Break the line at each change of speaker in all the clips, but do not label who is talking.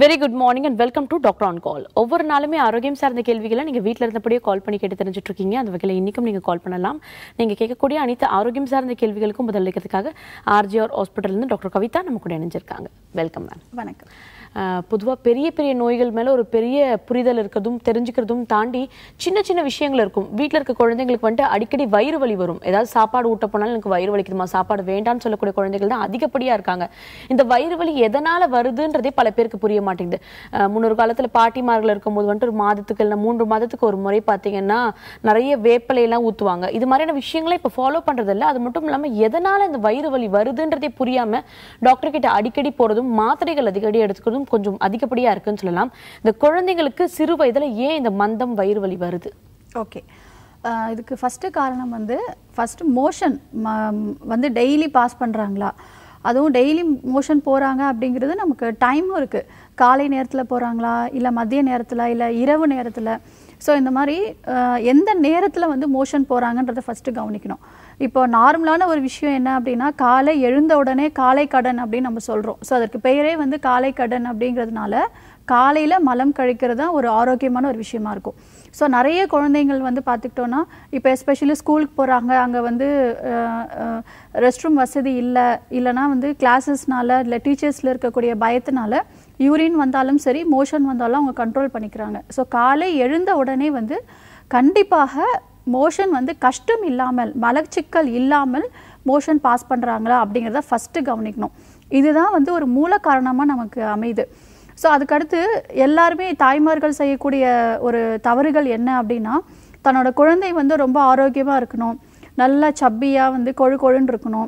Very good morning and welcome to doctor on call ஒவ்வொரு நாளுமே ஆரோக்கியம் சார்ந்த கேள்விகளை நீங்கள் வீட்டில் இருந்தபடியே கால் பண்ணி கேட்டு தெரிஞ்சுட்டு இருக்கீங்க அந்த வகையில் இன்றைக்கும் நீங்கள் கால் பண்ணலாம் நீங்கள் கேட்கக்கூடிய அனைத்து ஆரோக்கியம் சார்ந்த கேள்விகளுக்கும் பதிலளிக்கிறதுக்காக ஆர்ஜிஆர் ஹாஸ்பிட்டல்லேருந்து டாக்டர் கவிதா நம்ம கூட இணைஞ்சிருக்காங்க வெல்கம் மேம்
வணக்கம்
பொதுவாக பெரிய பெரிய நோய்கள் மேலே ஒரு பெரிய புரிதல் இருக்கிறதும் தெரிஞ்சுக்கிறதும் தாண்டி சின்ன சின்ன விஷயங்கள் இருக்கும் வீட்டில் இருக்க குழந்தைங்களுக்கு வந்துட்டு அடிக்கடி வயிறு வலி வரும் ஏதாவது சாப்பாடு ஊட்ட போனாலும் எனக்கு வயிறு வலிக்குதுமா சாப்பாடு வேண்டாம்னு சொல்லக்கூடிய குழந்தைகள் தான் அதிகப்படியாக இருக்காங்க இந்த வயிறு வலி எதனால் வருதுன்றதே பல பேருக்கு புரிய மாட்டேங்குது அஹ் முன்னொரு காலத்தில் பாட்டிமார்கள் இருக்கும்போது வந்துட்டு ஒரு மாதத்துக்கு இல்லை மூன்று மாதத்துக்கு ஒரு முறை பார்த்தீங்கன்னா நிறைய வேப்பிலையெல்லாம் ஊற்றுவாங்க இது மாதிரியான விஷயங்களை இப்போ ஃபாலோ பண்ணுறதில்ல அது மட்டும் இல்லாமல் எதனால் இந்த வயிறு வலி வருதுன்றதே புரியாமல் டாக்டர் கிட்ட அடிக்கடி போகிறதும் மாத்திரைகள் அடிக்கடி எடுத்துக்கிறதும் கொஞ்சம் அதிகப்படியாக இருக்குன்னு சொல்லலாம் இந்த குழந்தைங்களுக்கு சிறு வயதில் ஏன் இந்த மந்தம் வயிறு வலி வருது
ஓகே இதுக்கு ஃபஸ்ட்டு காரணம் வந்து ஃபஸ்ட்டு மோஷன் வந்து டெய்லி பாஸ் பண்ணுறாங்களா அதுவும் டெய்லி மோஷன் போகிறாங்க அப்படிங்கிறது நமக்கு டைமும் இருக்குது காலை நேரத்தில் போகிறாங்களா இல்லை மதிய நேரத்தில் இல்லை இரவு நேரத்தில் ஸோ இந்த மாதிரி அஹ், எந்த நேரத்தில் வந்து மோஷன் போகிறாங்கன்றதை ஃபஸ்ட்டு கவனிக்கணும் இப்போ நார்மலான ஒரு விஷயம் என்ன அப்படின்னா காலை எழுந்த உடனே காலை கடன் அப்படின்னு நம்ம சொல்கிறோம் ஸோ அதற்கு பெயரே வந்து காலை கடன் அப்படிங்கிறதுனால காலையில் மலம் கழிக்கிறது தான் ஒரு ஆரோக்கியமான ஒரு விஷயமா இருக்கும் ஸோ நிறைய குழந்தைங்கள் வந்து பார்த்துக்கிட்டோன்னா இப்போ எஸ்பெஷலி ஸ்கூலுக்கு போகிறாங்க அங்கே வந்து ரெஸ்ட் ரூம் வசதி இல்லை இல்லைனா வந்து கிளாஸஸ்னால இல்லை டீச்சர்ஸில் இருக்கக்கூடிய பயத்தினால யூரின் வந்தாலும் சரி மோஷன் வந்தாலும் அவங்க கண்ட்ரோல் பண்ணிக்கிறாங்க ஸோ காலை எழுந்த உடனே வந்து கண்டிப்பாக மோஷன் வந்து கஷ்டம் இல்லாமல் மலச்சிக்கல் இல்லாமல் மோஷன் பாஸ் பண்ணுறாங்களா அப்படிங்கிறத ஃபஸ்ட்டு கவனிக்கணும் இதுதான் வந்து ஒரு மூல காரணமாக நமக்கு அமையுது ஸோ அதுக்கடுத்து எல்லாருமே தாய்மார்கள் செய்யக்கூடிய ஒரு தவறுகள் என்ன அப்படின்னா தன்னோட குழந்தை வந்து ரொம்ப ஆரோக்கியமாக இருக்கணும் நல்லா சப்பியாக வந்து கொழு கொழுன்னு இருக்கணும்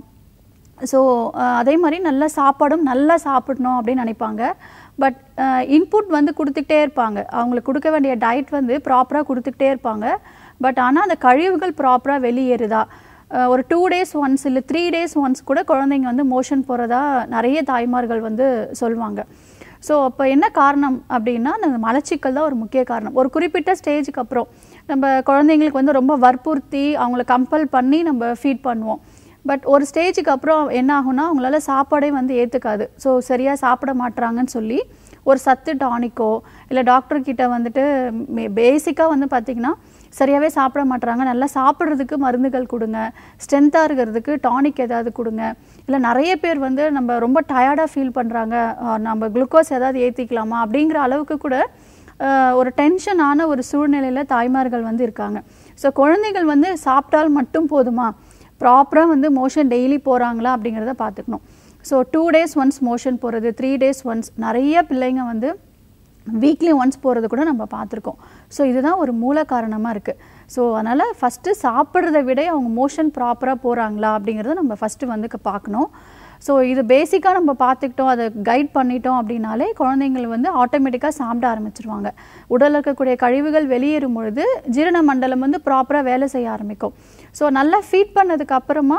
ஸோ அதே மாதிரி நல்ல சாப்பாடும் நல்லா சாப்பிடணும் அப்படின்னு நினைப்பாங்க பட் இன்புட் வந்து கொடுத்துக்கிட்டே இருப்பாங்க அவங்களுக்கு கொடுக்க வேண்டிய டயட் வந்து ப்ராப்பராக கொடுத்துக்கிட்டே இருப்பாங்க பட் ஆனால் அந்த கழிவுகள் ப்ராப்பராக வெளியேறுதா அஹ் ஒரு டூ டேஸ் ஒன்ஸ் இல்லை த்ரீ டேஸ் ஒன்ஸ் கூட குழந்தைங்க வந்து மோஷன் போகிறதா நிறைய தாய்மார்கள் வந்து சொல்லுவாங்க ஸோ அப்போ என்ன காரணம் அப்படின்னா அந்த மலச்சிக்கல் தான் ஒரு முக்கிய காரணம் ஒரு குறிப்பிட்ட ஸ்டேஜுக்கு அப்புறம் நம்ம குழந்தைங்களுக்கு வந்து ரொம்ப வற்புறுத்தி அவங்கள கம்பல் பண்ணி நம்ம ஃபீட் பண்ணுவோம் பட் ஒரு ஸ்டேஜுக்கு அப்புறம் என்ன ஆகும்னா அவங்களால சாப்பாடே வந்து ஏற்றுக்காது ஸோ சரியாக சாப்பிட மாட்றாங்கன்னு சொல்லி ஒரு சத்து டானிக்கோ இல்லை டாக்டர் கிட்ட வந்துட்டு பேசிக்காக வந்து பார்த்திங்கன்னா சரியாகவே சாப்பிட மாட்றாங்க நல்லா சாப்பிட்றதுக்கு மருந்துகள் கொடுங்க ஸ்ட்ரென்த்தாக இருக்கிறதுக்கு டானிக் ஏதாவது கொடுங்க இல்லை நிறைய பேர் வந்து நம்ம ரொம்ப டயர்டாக ஃபீல் பண்ணுறாங்க நம்ம குளுக்கோஸ் ஏதாவது ஏற்றிக்கலாமா அப்படிங்கிற அளவுக்கு கூட அஹ், ஒரு டென்ஷனான ஒரு சூழ்நிலையில் தாய்மார்கள் வந்து இருக்காங்க ஸோ குழந்தைகள் வந்து சாப்பிட்டால் மட்டும் போதுமா ப்ராப்பராக வந்து மோஷன் டெய்லி போகிறாங்களா அப்படிங்கிறத பார்த்துக்கணும் so two days once motion போகிறது த்ரீ டேஸ் ஒன்ஸ் நிறைய பிள்ளைங்க வந்து வீக்லி ஒன்ஸ் போகிறது கூட நம்ம பார்த்துருக்கோம் ஸோ இதுதான் ஒரு மூல காரணமாக இருக்குது ஸோ அதனால் ஃபஸ்ட்டு சாப்பிட்றத விட அவங்க மோஷன் ப்ராப்பராக போகிறாங்களா அப்படிங்கிறத நம்ம ஃபஸ்ட்டு வந்து க- பார்க்கணும் ஸோ இது பேசிக்காக நம்ம பார்த்துக்கிட்டோம் அதை கைட் பண்ணிட்டோம் அப்படின்னாலே குழந்தைங்கள் வந்து ஆட்டோமேட்டிக்காக சாப்பிட ஆரம்பிச்சிருவாங்க உடலில் இருக்கக்கூடிய கழிவுகள் வெளியேறும் பொழுது ஜீரண மண்டலம் வந்து ப்ராப்பராக வேலை செய்ய ஆரம்பிக்கும் ஸோ நல்லா ஃபீட் பண்ணதுக்கு அப்புறமா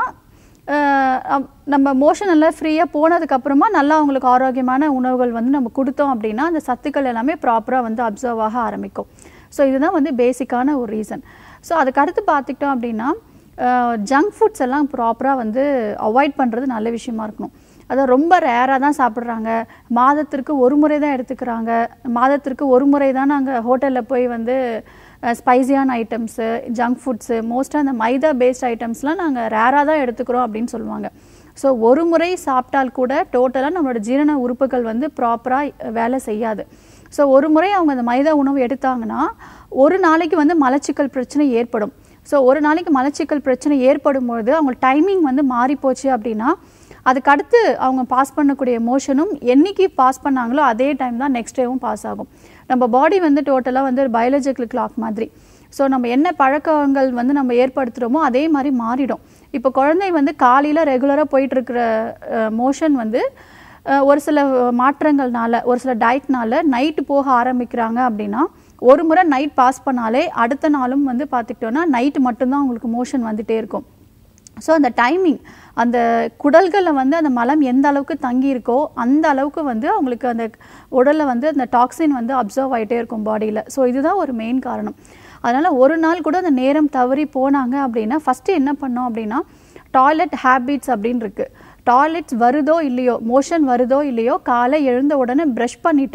அஹ் அம்- நம்ம மோஷன் எல்லாம் ஃப்ரீயாக போனதுக்கு அப்புறமா நல்லா அவங்களுக்கு ஆரோக்கியமான உணவுகள் வந்து நம்ம கொடுத்தோம் அப்படின்னா அந்த சத்துக்கள் எல்லாமே ப்ராப்பராக வந்து அப்சர்வ் ஆக ஆரம்பிக்கும் ஸோ இதுதான் வந்து பேசிக்கான ஒரு ரீசன் ஸோ அதுக்கு அடுத்து பார்த்துக்கிட்டோம் அப்படின்னா ஜங்க் ஃபுட்ஸ் எல்லாம் ப்ராப்பராக வந்து அவாய்ட் பண்ணுறது நல்ல விஷயமா இருக்கணும் அதை ரொம்ப ரேராக தான் சாப்பிட்றாங்க மாதத்திற்கு ஒரு முறை தான் எடுத்துக்கிறாங்க மாதத்திற்கு ஒரு முறை தான் நாங்கள் ஹோட்டலில் போய் வந்து ஸ்பைசியான ஐட்டம்ஸு ஜங்க் ஃபுட்ஸு மோஸ்ட்டாக அந்த மைதா பேஸ்ட் ஐட்டம்ஸ்லாம் நாங்கள் ரேராக தான் எடுத்துக்கிறோம் அப்படின்னு சொல்லுவாங்க ஸோ ஒரு முறை சாப்பிட்டால் கூட டோட்டலாக நம்மளோட ஜீரண உறுப்புகள் வந்து ப்ராப்பராக வேலை செய்யாது ஸோ ஒரு முறை அவங்க அந்த மைதா உணவு எடுத்தாங்கன்னா ஒரு நாளைக்கு வந்து மலச்சிக்கல் பிரச்சனை ஏற்படும் ஸோ ஒரு நாளைக்கு மலச்சிக்கல் பிரச்சனை ஏற்படும் பொழுது அவங்க டைமிங் வந்து மாறி போச்சு அப்படின்னா அதுக்கு அடுத்து அவங்க பாஸ் பண்ணக்கூடிய மோஷனும் என்னைக்கு பாஸ் பண்ணாங்களோ அதே டைம் தான் நெக்ஸ்ட் டேவும் பாஸ் ஆகும் நம்ம பாடி வந்து டோட்டலாக வந்து பயாலஜிக்கல் கிளாக் மாதிரி ஸோ நம்ம என்ன பழக்கங்கள் வந்து நம்ம ஏற்படுத்துகிறோமோ அதே மாதிரி மாறிடும் இப்போ குழந்தை வந்து காலையில் ரெகுலராக போயிட்டுருக்கிற மோஷன் வந்து அஹ், ஒரு சில மாற்றங்கள்னால ஒரு சில டயட்னால நைட்டு போக ஆரம்பிக்கிறாங்க அப்படின்னா ஒரு முறை நைட் பாஸ் பண்ணாலே அடுத்த நாளும் வந்து பார்த்துக்கிட்டோன்னா நைட்டு மட்டும்தான் அவங்களுக்கு மோஷன் வந்துட்டே இருக்கும் ஸோ அந்த டைமிங் அந்த குடல்களில் வந்து அந்த மலம் எந்த அளவுக்கு தங்கி இருக்கோ அந்த அளவுக்கு வந்து அவங்களுக்கு அந்த உடலில் வந்து அந்த டாக்ஸின் வந்து அப்சர்வ் ஆகிட்டே இருக்கும் பாடியில் ஸோ இதுதான் ஒரு மெயின் காரணம் அதனால் ஒரு நாள் கூட அந்த நேரம் தவறி போனாங்க அப்படின்னா ஃபஸ்ட்டு என்ன பண்ணோம் அப்படின்னா டாய்லெட் ஹேபிட்ஸ் அப்படின்னு இருக்கு டாய்லெட்ஸ் வருதோ இல்லையோ மோஷன் வருதோ இல்லையோ காலை எழுந்த உடனே ப்ரஷ் பண்ணிவிட்டு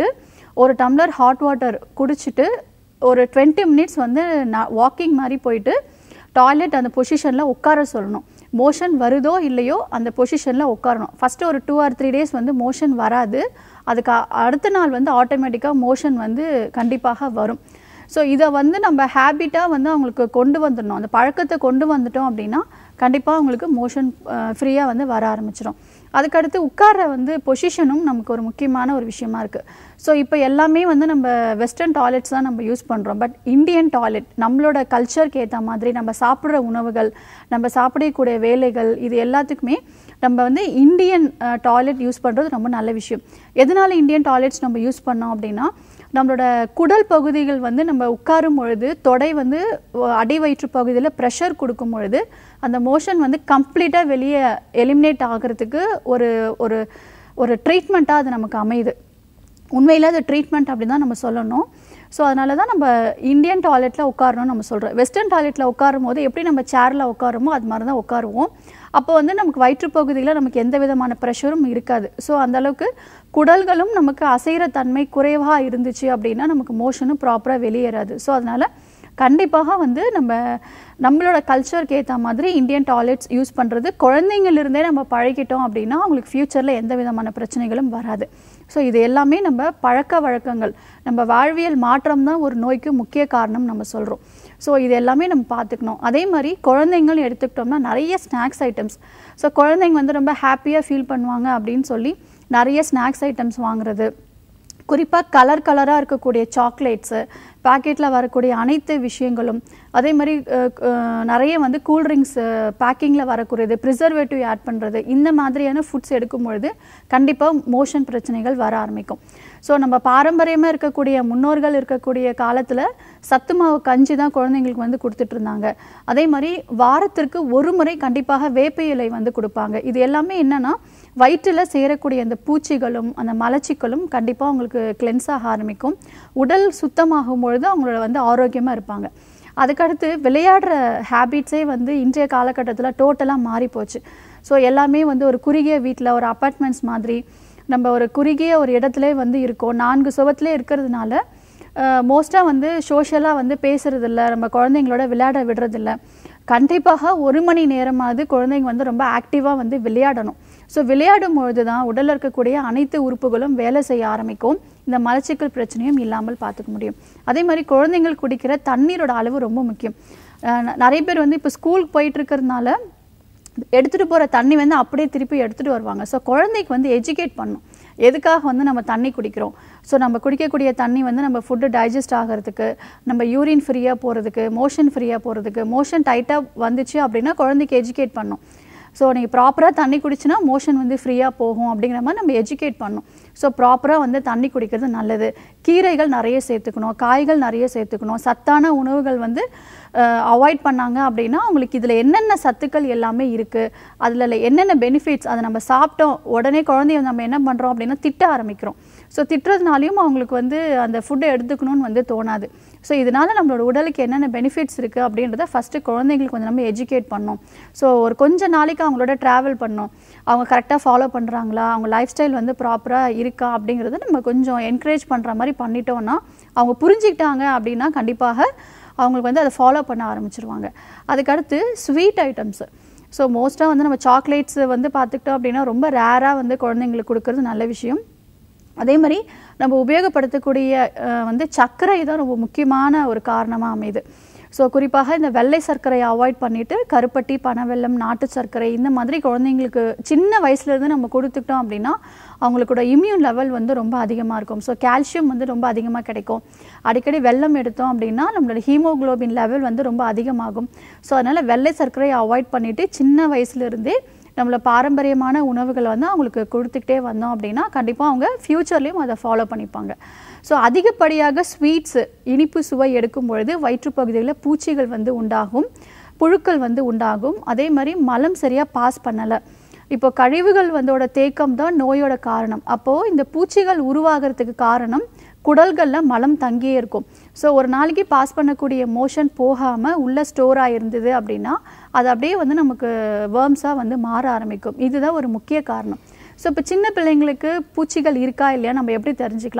ஒரு டம்ளர் ஹாட் வாட்டர் குடிச்சிட்டு ஒரு டுவெண்ட்டி மினிட்ஸ் வந்து நான் வாக்கிங் மாதிரி போயிட்டு டாய்லெட் அந்த பொசிஷனில் உட்கார சொல்லணும் மோஷன் வருதோ இல்லையோ அந்த பொசிஷனில் உட்காரணும் ஃபஸ்ட்டு ஒரு டூ ஆர் த்ரீ டேஸ் வந்து மோஷன் வராது அதுக்கு அ- அடுத்த நாள் வந்து ஆட்டோமேட்டிக்காக மோஷன் வந்து கண்டிப்பாக வரும் ஸோ இதை வந்து நம்ம ஹேபிட்டாக வந்து அவங்களுக்கு கொண்டு வந்துடணும் அந்த பழக்கத்தை கொண்டு வந்துட்டோம் அப்படின்னா கண்டிப்பாக அவங்களுக்கு மோஷன் ஃப்ரீயாக வந்து வர ஆரம்பிச்சிடும் அதுக்கடுத்து உட்கார வந்து பொசிஷனும் நமக்கு ஒரு முக்கியமான ஒரு விஷயமா இருக்குது ஸோ இப்போ எல்லாமே வந்து நம்ம வெஸ்டர்ன் டாய்லெட்ஸ் தான் நம்ம யூஸ் பண்ணுறோம் பட் இந்தியன் டாய்லெட் நம்மளோட கல்ச்சருக்கு ஏற்ற மாதிரி நம்ம சாப்பிட்ற உணவுகள் நம்ம சாப்பிடக்கூடிய வேலைகள் இது எல்லாத்துக்குமே நம்ம வந்து இந்தியன் டாய்லெட் யூஸ் பண்ணுறது ரொம்ப நல்ல விஷயம் எதனால இந்தியன் டாய்லெட்ஸ் நம்ம யூஸ் பண்ணோம் அப்படின்னா நம்மளோட குடல் பகுதிகள் வந்து நம்ம உட்காரும் பொழுது தொடை வந்து ஒ- அடி வயிற்று பகுதியில் ப்ரெஷர் கொடுக்கும் பொழுது அந்த மோஷன் வந்து கம்ப்ளீட்டாக வெளியே எலிமினேட் ஆகிறதுக்கு ஒரு ஒரு ஒரு ட்ரீட்மெண்ட்டாக அது நமக்கு அமையுது உண்மையில் அது ட்ரீட்மெண்ட் அப்படின்னு தான் நம்ம சொல்லணும் ஸோ அதனால தான் நம்ம இந்தியன் டாய்லெட்டில் உட்காரணும்னு நம்ம சொல்கிறோம் வெஸ்டர்ன் டாய்லெட்டில் உட்காரும் போது எப்படி நம்ம சேரில் உட்காருமோ அது மாதிரி தான் உட்காருவோம் அப்போ வந்து நமக்கு வயிற்றுப்பகுதியில் நமக்கு எந்த விதமான ப்ரெஷரும் இருக்காது ஸோ அந்த அளவுக்கு குடல்களும் நமக்கு அசைகிற தன்மை குறைவாக இருந்துச்சு அப்படின்னா நமக்கு மோஷனும் ப்ராப்பராக வெளியேறாது ஸோ அதனால் கண்டிப்பாக வந்து நம்ம நம்மளோட கல்ச்சருக்கு ஏற்ற மாதிரி இந்தியன் டாய்லெட்ஸ் யூஸ் பண்ணுறது குழந்தைங்களிருந்தே நம்ம பழகிட்டோம் அப்படின்னா அவங்களுக்கு ஃப்யூச்சரில் எந்த விதமான பிரச்சனைகளும் வராது ஸோ இது எல்லாமே நம்ம பழக்க வழக்கங்கள் நம்ம வாழ்வியல் மாற்றம் தான் ஒரு நோய்க்கு முக்கிய காரணம் நம்ம சொல்கிறோம் ஸோ இது எல்லாமே நம்ம பார்த்துக்கணும் அதே மாதிரி குழந்தைங்கள் எடுத்துக்கிட்டோம்னா நிறைய ஸ்நாக்ஸ் ஐட்டம்ஸ் ஸோ குழந்தைங்க வந்து ரொம்ப ஹாப்பியாக ஃபீல் பண்ணுவாங்க அப்படின்னு சொல்லி நிறைய ஸ்நாக்ஸ் ஐட்டம்ஸ் வாங்குறது குறிப்பாக கலர் கலராக இருக்கக்கூடிய சாக்லேட்ஸு பாக்கெட்டில் வரக்கூடிய அனைத்து விஷயங்களும் அதே மாதிரி அஹ், அஹ், நிறைய வந்து கூல்ட்ரிங்க்ஸ் பேக்கிங்கில் வரக்கூடியது ப்ரிசர்வேட்டிவ் ஆட் பண்ணுறது இந்த மாதிரியான ஃபுட்ஸ் எடுக்கும் பொழுது கண்டிப்பாக மோஷன் பிரச்சனைகள் வர ஆரம்பிக்கும் ஸோ நம்ம பாரம்பரியமாக இருக்கக்கூடிய முன்னோர்கள் இருக்கக்கூடிய காலத்தில் சத்து மாவு கஞ்சி தான் குழந்தைங்களுக்கு வந்து கொடுத்துட்டு இருந்தாங்க அதே மாதிரி வாரத்திற்கு ஒரு முறை கண்டிப்பாக வேப்ப இலை வந்து கொடுப்பாங்க இது எல்லாமே என்னன்னா வயிற்றில் சேரக்கூடிய அந்த பூச்சிகளும் அந்த மலச்சிக்கலும் கண்டிப்பாக அவங்களுக்கு கிளென்ஸ் ஆக ஆரம்பிக்கும் உடல் சுத்தமாகும் பொழுது அவங்களோட வந்து ஆரோக்கியமாக இருப்பாங்க அதுக்கடுத்து விளையாடுற ஹேபிட்ஸே வந்து இன்றைய காலகட்டத்தில் டோட்டலாக மாறி போச்சு ஸோ எல்லாமே வந்து ஒரு குறுகிய வீட்டில் ஒரு அப்பார்ட்மெண்ட்ஸ் மாதிரி நம்ம ஒரு குறுகிய ஒரு இடத்துல வந்து இருக்கோம் நான்கு சுவத்திலே இருக்கிறதுனால மோஸ்ட்டாக வந்து சோஷியலாக வந்து பேசுறதில்ல நம்ம குழந்தைங்களோட விளையாட விடுறதில்ல கண்டிப்பாக ஒரு மணி நேரமாவது குழந்தைங்க வந்து ரொம்ப ஆக்டிவாக வந்து விளையாடணும் ஸோ விளையாடும் பொழுது தான் உடலில் இருக்கக்கூடிய அனைத்து உறுப்புகளும் வேலை செய்ய ஆரம்பிக்கும் இந்த மலச்சிக்கல் பிரச்சனையும் இல்லாமல் பார்த்துக்க முடியும் அதே மாதிரி குழந்தைங்கள் குடிக்கிற தண்ணீரோட அளவு ரொம்ப முக்கியம் அஹ் ந- நிறைய பேர் வந்து இப்போ ஸ்கூலுக்கு போயிட்டு இருக்கிறதுனால எடுத்துகிட்டு போகிற தண்ணி வந்து அப்படியே திருப்பி எடுத்துகிட்டு வருவாங்க ஸோ குழந்தைக்கு வந்து எஜுகேட் பண்ணணும் எதுக்காக வந்து நம்ம தண்ணி குடிக்கிறோம் ஸோ நம்ம குடிக்கக்கூடிய தண்ணி வந்து நம்ம ஃபுட்டு டைஜஸ்ட் ஆகிறதுக்கு நம்ம யூரின் ஃப்ரீயாக போகிறதுக்கு மோஷன் ஃப்ரீயாக போகிறதுக்கு மோஷன் டைட்டாக வந்துச்சு அப்படின்னா குழந்தைக்கு எஜுகேட் பண்ணணும் ஸோ நீங்கள் ப்ராப்பராக தண்ணி குடிச்சுன்னா மோஷன் வந்து ஃப்ரீயாக போகும் அப்படிங்கிற மாதிரி நம்ம எஜுகேட் பண்ணணும் ஸோ ப்ராப்பராக வந்து தண்ணி குடிக்கிறது நல்லது கீரைகள் நிறைய சேர்த்துக்கணும் காய்கள் நிறைய சேர்த்துக்கணும் சத்தான உணவுகள் வந்து அவாய்ட் பண்ணாங்க அப்படின்னா அவங்களுக்கு இதில் என்னென்ன சத்துக்கள் எல்லாமே இருக்குது அதில் என்னென்ன பெனிஃபிட்ஸ் அதை நம்ம சாப்பிட்டோம் உடனே குழந்தைய நம்ம என்ன பண்ணுறோம் அப்படின்னா திட்ட ஆரம்பிக்கிறோம் ஸோ திட்டுறதுனாலையும் அவங்களுக்கு வந்து அந்த ஃபுட்டை எடுத்துக்கணும்னு வந்து தோணாது ஸோ இதனால நம்மளோட உடலுக்கு என்னென்ன பெனிஃபிட்ஸ் இருக்குது அப்படின்றத ஃபஸ்ட்டு குழந்தைங்களுக்கு வந்து நம்ம எஜுகேட் பண்ணோம் ஸோ ஒரு கொஞ்ச நாளைக்கு அவங்களோட ட்ராவல் பண்ணோம் அவங்க கரெக்டாக ஃபாலோ பண்ணுறாங்களா அவங்க லைஃப் ஸ்டைல் வந்து ப்ராப்பராக இருக்கா அப்படிங்கிறத நம்ம கொஞ்சம் என்கரேஜ் பண்ணுற மாதிரி பண்ணிட்டோம்னா அவங்க புரிஞ்சுக்கிட்டாங்க அப்படின்னா கண்டிப்பாக அவங்களுக்கு வந்து அதை ஃபாலோ பண்ண ஆரம்பிச்சிருவாங்க அதுக்கடுத்து ஸ்வீட் ஐட்டம்ஸு ஸோ மோஸ்ட்டாக வந்து நம்ம சாக்லேட்ஸ் வந்து பார்த்துக்கிட்டோம் அப்படின்னா ரொம்ப ரேராக வந்து குழந்தைங்களுக்கு கொடுக்கறது நல்ல விஷயம் அதே மாதிரி நம்ம உபயோகப்படுத்தக்கூடிய அஹ், வந்து சர்க்கரை தான் ரொம்ப முக்கியமான ஒரு காரணமாக அமையுது ஸோ குறிப்பாக இந்த வெள்ளை சர்க்கரையை அவாய்ட் பண்ணிட்டு கருப்பட்டி பனவெல்லம் நாட்டு சர்க்கரை இந்த மாதிரி குழந்தைங்களுக்கு சின்ன வயசுலேருந்து நம்ம கொடுத்துக்கிட்டோம் அப்படின்னா அவங்களோட இம்யூன் லெவல் வந்து ரொம்ப அதிகமாக இருக்கும் ஸோ கால்சியம் வந்து ரொம்ப அதிகமாக கிடைக்கும் அடிக்கடி வெல்லம் எடுத்தோம் அப்படின்னா நம்மளோட ஹீமோகுளோபின் லெவல் வந்து ரொம்ப அதிகமாகும் ஸோ அதனால் வெள்ளை சர்க்கரையை அவாய்ட் பண்ணிட்டு சின்ன வயசுலேருந்தே நம்மள பாரம்பரியமான உணவுகளை வந்து அவங்களுக்கு கொடுத்துக்கிட்டே வந்தோம் அப்படின்னா கண்டிப்பாக அவங்க ஃப்யூச்சர்லேயும் அதை ஃபாலோ பண்ணிப்பாங்க ஸோ அதிகப்படியாக ஸ்வீட்ஸு இனிப்பு சுவை எடுக்கும் பொழுது வயிற்றுப்பகுதியில் பூச்சிகள் வந்து உண்டாகும் புழுக்கள் வந்து உண்டாகும் அதே மாதிரி மலம் சரியாக பாஸ் பண்ணலை இப்போ கழிவுகள் வந்தோட தேக்கம் தான் நோயோட காரணம் அப்போது இந்த பூச்சிகள் உருவாகிறதுக்கு காரணம் குடல்களில் மலம் தங்கியே இருக்கும் ஸோ ஒரு நாளைக்கு பாஸ் பண்ணக்கூடிய மோஷன் போகாமல் உள்ள ஸ்டோர் ஆகிருந்தது அப்படின்னா அது அப்படியே வந்து நமக்கு வேர்ம்ஸாக வந்து மாற ஆரம்பிக்கும் இதுதான் ஒரு முக்கிய காரணம் ஸோ இப்போ சின்ன பிள்ளைங்களுக்கு பூச்சிகள் இருக்கா இல்லையா நம்ம எப்படி தெரிஞ்சுக்கலாம்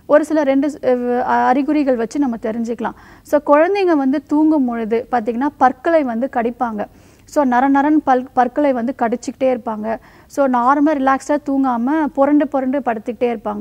ஒரு சில ரெண்டு அஹ், அறிகுறிகள் வச்சு நம்ம தெரிஞ்சுக்கலாம் ஸோ குழந்தைங்க வந்து தூங்கும் பொழுது பார்த்திங்கன்னா பற்களை வந்து கடிப்பாங்க ஸோ நர நரன் பல் பற்களை வந்து கடிச்சிக்கிட்டே இருப்பாங்க ஸோ நார்மலாக ரிலாக்ஸ்டாக தூங்காமல் புரண்டு புரண்டு படுத்துக்கிட்டே இருப்பாங்க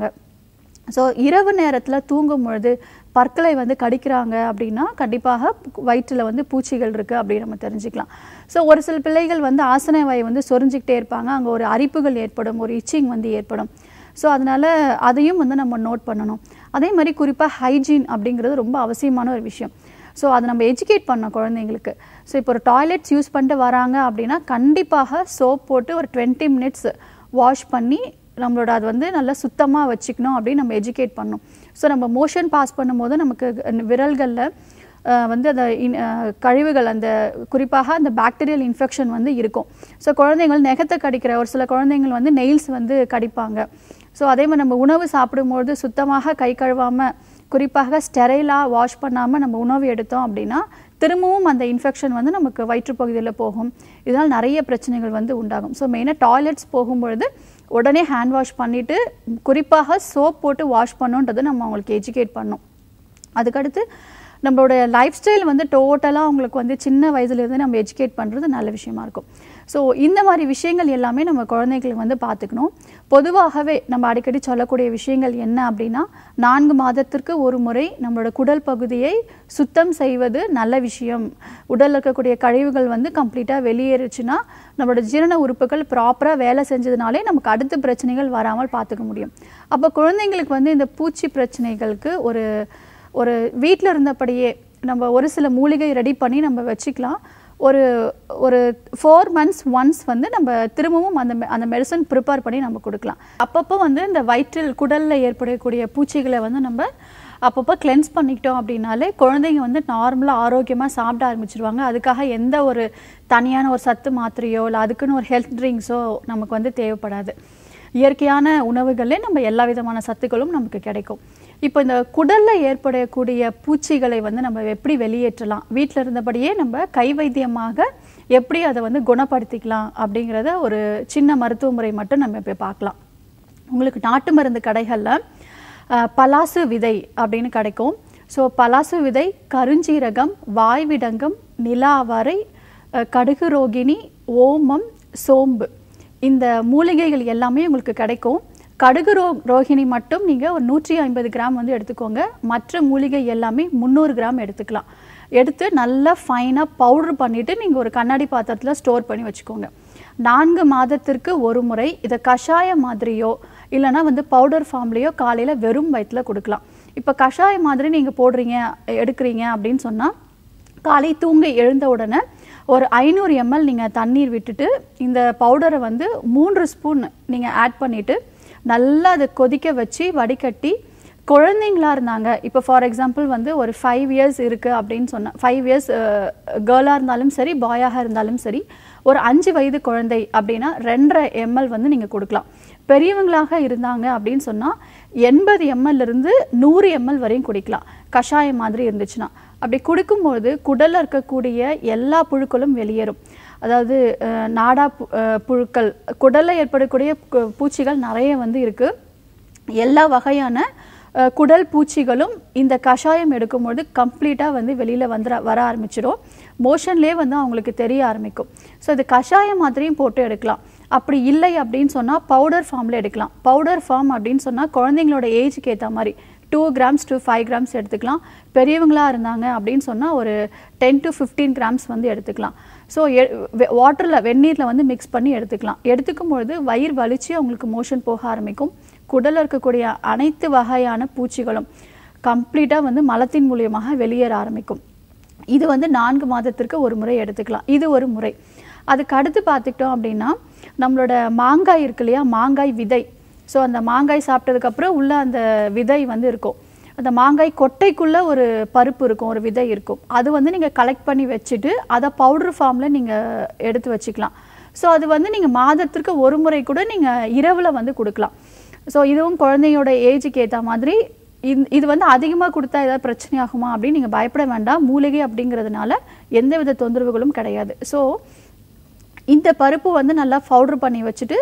ஸோ இரவு நேரத்தில் தூங்கும் பொழுது பற்களை வந்து கடிக்கிறாங்க அப்படின்னா கண்டிப்பாக வயிற்றில் வந்து பூச்சிகள் இருக்குது அப்படின்னு நம்ம தெரிஞ்சுக்கலாம் ஸோ ஒரு சில பிள்ளைகள் வந்து ஆசன வாயை வந்து சொரிஞ்சிக்கிட்டே இருப்பாங்க அங்கே ஒரு அரிப்புகள் ஏற்படும் ஒரு இச்சிங் வந்து ஏற்படும் ஸோ அதனால் அதையும் வந்து நம்ம நோட் பண்ணணும் அதே மாதிரி குறிப்பாக ஹைஜீன் அப்படிங்கிறது ரொம்ப அவசியமான ஒரு விஷயம் ஸோ அதை நம்ம எஜுகேட் பண்ணோம் குழந்தைங்களுக்கு ஸோ இப்போ ஒரு டாய்லெட்ஸ் யூஸ் பண்ணிட்டு வராங்க அப்படின்னா கண்டிப்பாக சோப் போட்டு ஒரு டுவெண்ட்டி மினிட்ஸ் வாஷ் பண்ணி நம்மளோட அது வந்து நல்லா சுத்தமாக வச்சுக்கணும் அப்படின்னு நம்ம எஜுகேட் பண்ணணும் ஸோ நம்ம மோஷன் பாஸ் பண்ணும்போது நமக்கு விரல்களில் வந்து அந்த இன்- அஹ் கழிவுகள் அந்த குறிப்பாக அந்த பாக்டீரியல் இன்ஃபெக்ஷன் வந்து இருக்கும் ஸோ குழந்தைங்கள் நெகத்தை கடிக்கிற ஒரு சில குழந்தைங்கள் வந்து நெயில்ஸ் வந்து கடிப்பாங்க ஸோ அதே மாதிரி நம்ம உணவு சாப்பிடும்போது சுத்தமாக கை கழுவாமல் குறிப்பாக ஸ்டெரைலாக வாஷ் பண்ணாமல் நம்ம உணவு எடுத்தோம் அப்படின்னா திரும்பவும் அந்த இன்ஃபெக்ஷன் வந்து நமக்கு வயிற்றுப்பகுதியில் போகும் இதனால் நிறைய பிரச்சனைகள் வந்து உண்டாகும் ஸோ மெயினாக டாய்லெட்ஸ் போகும்பொழுது உடனே ஹேண்ட் வாஷ் பண்ணிவிட்டு குறிப்பாக சோப் போட்டு வாஷ் பண்ணோன்றதை நம்ம அவங்களுக்கு எஜுகேட் பண்ணோம் அதுக்கடுத்து நம்மளோட லைஃப் ஸ்டைல் வந்து டோட்டலாக அவங்களுக்கு வந்து சின்ன வயசுலேருந்து நம்ம எஜுகேட் பண்ணுறது நல்ல விஷயமா இருக்கும் ஸோ இந்த மாதிரி விஷயங்கள் எல்லாமே நம்ம குழந்தைகளுக்கு வந்து பார்த்துக்கணும் பொதுவாகவே நம்ம அடிக்கடி சொல்லக்கூடிய விஷயங்கள் என்ன அப்படின்னா நான்கு மாதத்திற்கு ஒரு முறை நம்மளோட குடல் பகுதியை சுத்தம் செய்வது நல்ல விஷயம் உடலில் இருக்கக்கூடிய கழிவுகள் வந்து கம்ப்ளீட்டாக வெளியேறுச்சுன்னா நம்மளோட ஜீரண உறுப்புகள் ப்ராப்பராக வேலை செஞ்சதுனாலே நமக்கு அடுத்த பிரச்சனைகள் வராமல் பார்த்துக்க முடியும் அப்போ குழந்தைங்களுக்கு வந்து இந்த பூச்சி பிரச்சனைகளுக்கு ஒரு ஒரு வீட்டில் இருந்தபடியே நம்ம ஒரு சில மூலிகை ரெடி பண்ணி நம்ம வச்சுக்கலாம் ஒரு ஒரு ஃபோர் மந்த்ஸ் ஒன்ஸ் வந்து நம்ம திரும்பவும் அந்த மெ- அந்த மெடிசன் ப்ரிப்பேர் பண்ணி நம்ம கொடுக்கலாம் அப்பப்போ வந்து இந்த வயிற்றில் குடலில் ஏற்படக்கூடிய பூச்சிகளை வந்து நம்ம அப்பப்போ கிளென்ஸ் பண்ணிக்கிட்டோம் அப்படின்னாலே குழந்தைங்க வந்து நார்மலாக ஆரோக்கியமாக சாப்பிட ஆரம்பிச்சிருவாங்க அதுக்காக எந்த ஒரு தனியான ஒரு சத்து மாத்திரையோ இல்லை அதுக்குன்னு ஒரு ஹெல்த் ட்ரிங்க்ஸோ நமக்கு வந்து தேவைப்படாது இயற்கையான உணவுகளே நம்ம எல்லா விதமான சத்துக்களும் நமக்கு கிடைக்கும் இப்போ இந்த குடல்ல ஏற்படக்கூடிய பூச்சிகளை வந்து நம்ம எப்படி வெளியேற்றலாம் வீட்டில் இருந்தபடியே நம்ம கை வைத்தியமாக எப்படி அதை வந்து குணப்படுத்திக்கலாம் அப்படிங்கிறத ஒரு சின்ன மருத்துவ முறை மட்டும் நம்ம இப்போ பார்க்கலாம் உங்களுக்கு நாட்டு மருந்து கடைகளில் அஹ், பலாசு விதை அப்படின்னு கிடைக்கும் ஸோ பலாசு விதை கருஞ்சீரகம் வாய்விடங்கம் நிலாவரை அஹ், கடுகு ரோகிணி ஓமம் சோம்பு இந்த மூலிகைகள் எல்லாமே உங்களுக்கு கிடைக்கும் கடுகு ரோ ரோகிணி மட்டும் நீங்கள் ஒரு நூற்றி ஐம்பது கிராம் வந்து எடுத்துக்கோங்க மற்ற மூலிகை எல்லாமே முந்நூறு கிராம் எடுத்துக்கலாம் எடுத்து நல்லா ஃபைனாக பவுடர் பண்ணிவிட்டு நீங்கள் ஒரு கண்ணாடி பாத்திரத்தில் ஸ்டோர் பண்ணி வச்சுக்கோங்க நான்கு மாதத்திற்கு ஒரு முறை இதை கஷாய மாதிரியோ இல்லைன்னா வந்து பவுடர் ஃபார்ம்லேயோ காலையில் வெறும் வயிற்றுல கொடுக்கலாம் இப்போ கஷாய மாதிரி நீங்கள் போடுறீங்க எடுக்கிறீங்க அப்படின்னு சொன்னால் காலை தூங்க எழுந்த உடனே ஒரு ஐநூறு எம்எல் நீங்கள் தண்ணீர் விட்டுட்டு இந்த பவுடரை வந்து மூன்று ஸ்பூன் நீங்கள் ஆட் பண்ணிவிட்டு நல்லா அதை கொதிக்க வச்சு வடிகட்டி குழந்தைங்களா இருந்தாங்க இப்போ ஃபார் எக்ஸாம்பிள் வந்து ஒரு ஃபைவ் இயர்ஸ் இருக்குது அப்படின்னு சொன்ன ஃபைவ் இயர்ஸ் கேர்ளாக இருந்தாலும் சரி பாயாக இருந்தாலும் சரி ஒரு அஞ்சு வயது குழந்தை அப்படின்னா ரெண்டரை எம்எல் வந்து நீங்கள் கொடுக்கலாம் பெரியவங்களாக இருந்தாங்க அப்படின்னு சொன்னால் எண்பது எம்எல் இருந்து நூறு எம்எல் வரையும் குடிக்கலாம் கஷாயம் மாதிரி இருந்துச்சுன்னா அப்படி குடிக்கும்போது குடல்ல இருக்கக்கூடிய எல்லா புழுக்களும் வெளியேறும் அதாவது அஹ், நாடா பு- அஹ், புழுக்கள் குடல்ல ஏற்படக்கூடிய கு- பூச்சிகள் நிறைய வந்து இருக்கு எல்லா வகையான அஹ், குடல் பூச்சிகளும் இந்த கஷாயம் எடுக்கும்போது கம்ப்ளீட்டாக வந்து வெளியில் வந்துட வர ஆரம்பிச்சிடும் மோஷன்லேயே வந்து அவங்களுக்கு தெரிய ஆரம்பிக்கும் ஸோ இது கஷாயம் மாதிரியும் போட்டு எடுக்கலாம் அப்படி இல்லை அப்படின்னு சொன்னால் பவுடர் ஃபார்மில் எடுக்கலாம் பவுடர் ஃபார்ம் அப்படின்னு சொன்னால் குழந்தைங்களோட ஏஜுக்கு ஏற்ற மாதிரி two grams to five grams எடுத்துக்கலாம் பெரியவங்களா இருந்தாங்க அப்படின்னு சொன்னால் ஒரு டென் டு ஃபிஃப்டீன் கிராம்ஸ் வந்து எடுத்துக்கலாம் ஸோ வாட்டரில் வெந்நீரில் வந்து மிக்ஸ் பண்ணி எடுத்துக்கலாம் எடுத்துக்கும் பொழுது வயிறு வலிச்சு அவங்களுக்கு மோஷன் போக ஆரம்பிக்கும் குடலில் இருக்கக்கூடிய அனைத்து வகையான பூச்சிகளும் கம்ப்ளீட்டாக வந்து மலத்தின் மூலியமாக வெளியேற ஆரம்பிக்கும் இது வந்து நான்கு மாதத்திற்கு ஒரு முறை எடுத்துக்கலாம் இது ஒரு முறை அதுக்கு அடுத்து பார்த்துக்கிட்டோம் அப்படின்னா நம்மளோட மாங்காய் இருக்கு இல்லையா மாங்காய் விதை ஸோ அந்த மாங்காய் சாப்பிட்டதுக்கப்புறம் உள்ள அந்த விதை வந்து இருக்கும் அந்த மாங்காய் கொட்டைக்குள்ள ஒரு பருப்பு இருக்கும் ஒரு விதை இருக்கும் அது வந்து நீங்கள் கலெக்ட் பண்ணி வச்சுட்டு அதை பவுடர் ஃபார்மில் நீங்கள் எடுத்து வச்சுக்கலாம் ஸோ அது வந்து நீங்கள் மாதத்திற்கு ஒரு முறை கூட நீங்கள் இரவில் வந்து கொடுக்கலாம் ஸோ இதுவும் குழந்தையோட ஏஜுக்கு ஏற்ற மாதிரி இந்த- இது வந்து அதிகமாக கொடுத்தா ஏதாவது பிரச்சனை ஆகுமா அப்படின்னு நீங்கள் பயப்பட வேண்டாம் மூலிகை அப்படிங்கிறதுனால எந்தவித தொந்தரவுகளும் கிடையாது ஸோ இந்த பருப்பு வந்து நல்லா பவுடர் பண்ணி வச்சுட்டு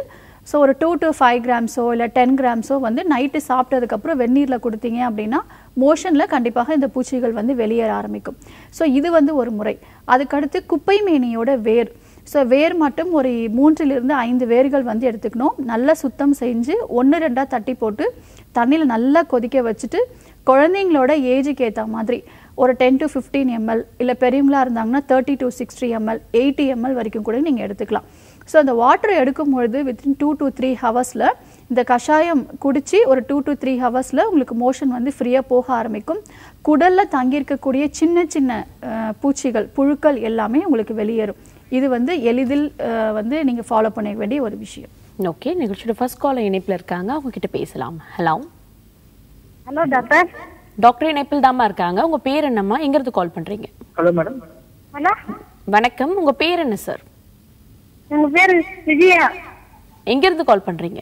ஸோ ஒரு டூ to ஃபைவ் கிராம்ஸோ இல்லை டென் கிராம்ஸோ வந்து நைட்டு சாப்பிட்டதுக்கப்புறம் வெந்நீரில் கொடுத்தீங்க அப்படின்னா மோஷனில் கண்டிப்பாக இந்த பூச்சிகள் வந்து வெளியேற ஆரம்பிக்கும் ஸோ இது வந்து ஒரு முறை அதுக்கடுத்து குப்பை மேனியோட வேர் ஸோ வேர் மட்டும் ஒரு மூன்றிலிருந்து ஐந்து வேர்கள் வந்து எடுத்துக்கணும் நல்லா சுத்தம் செஞ்சு ஒன்று ரெண்டாக தட்டி போட்டு தண்ணியில் நல்லா கொதிக்க வச்சுட்டு குழந்தைங்களோட ஏஜுக்கு ஏற்ற மாதிரி ஒரு டென் to ஃபிஃப்டீன் எம்எல் இல்லை பெரியவங்களா இருந்தாங்கன்னா thirty to sixty ML eighty ML வரைக்கும் கூட நீங்கள் எடுத்துக்கலாம் ஸோ அந்த வாட்டர் எடுக்கும் பொழுது வித்தின் டூ to த்ரீ ஹவர்ஸில் இந்த கஷாயம் குடிச்சு ஒரு டூ to த்ரீ ஹவர்ஸில் உங்களுக்கு மோஷன் வந்து ஃப்ரீயாக போக ஆரம்பிக்கும் குடலில் தங்கியிருக்கக்கூடிய சின்ன சின்ன அஹ், பூச்சிகள் புழுக்கள் எல்லாமே உங்களுக்கு வெளியேறும் இது வந்து எளிதில் அஹ், வந்து நீங்கள் ஃபாலோ பண்ண வேண்டிய ஒரு விஷயம்
ஓகே நிகழ்ச்சியோட ஃபர்ஸ்ட் காலர் இணைப்புல இருக்காங்க அவங்க கிட்ட பேசலாம் ஹலோ
ஹலோ டாக்டர்
டாக்டர் இணைப்பில் தாம்மா இருக்காங்க உங்க பேர் என்னம்மா எங்க இருந்து கால் பண்றீங்க
ஹலோ மேடம்
ஹலோ
வணக்கம் உங்க பேர் என்ன சார்
எங்க பேரு விஜயா
எங்க இருந்து கால் பண்றீங்க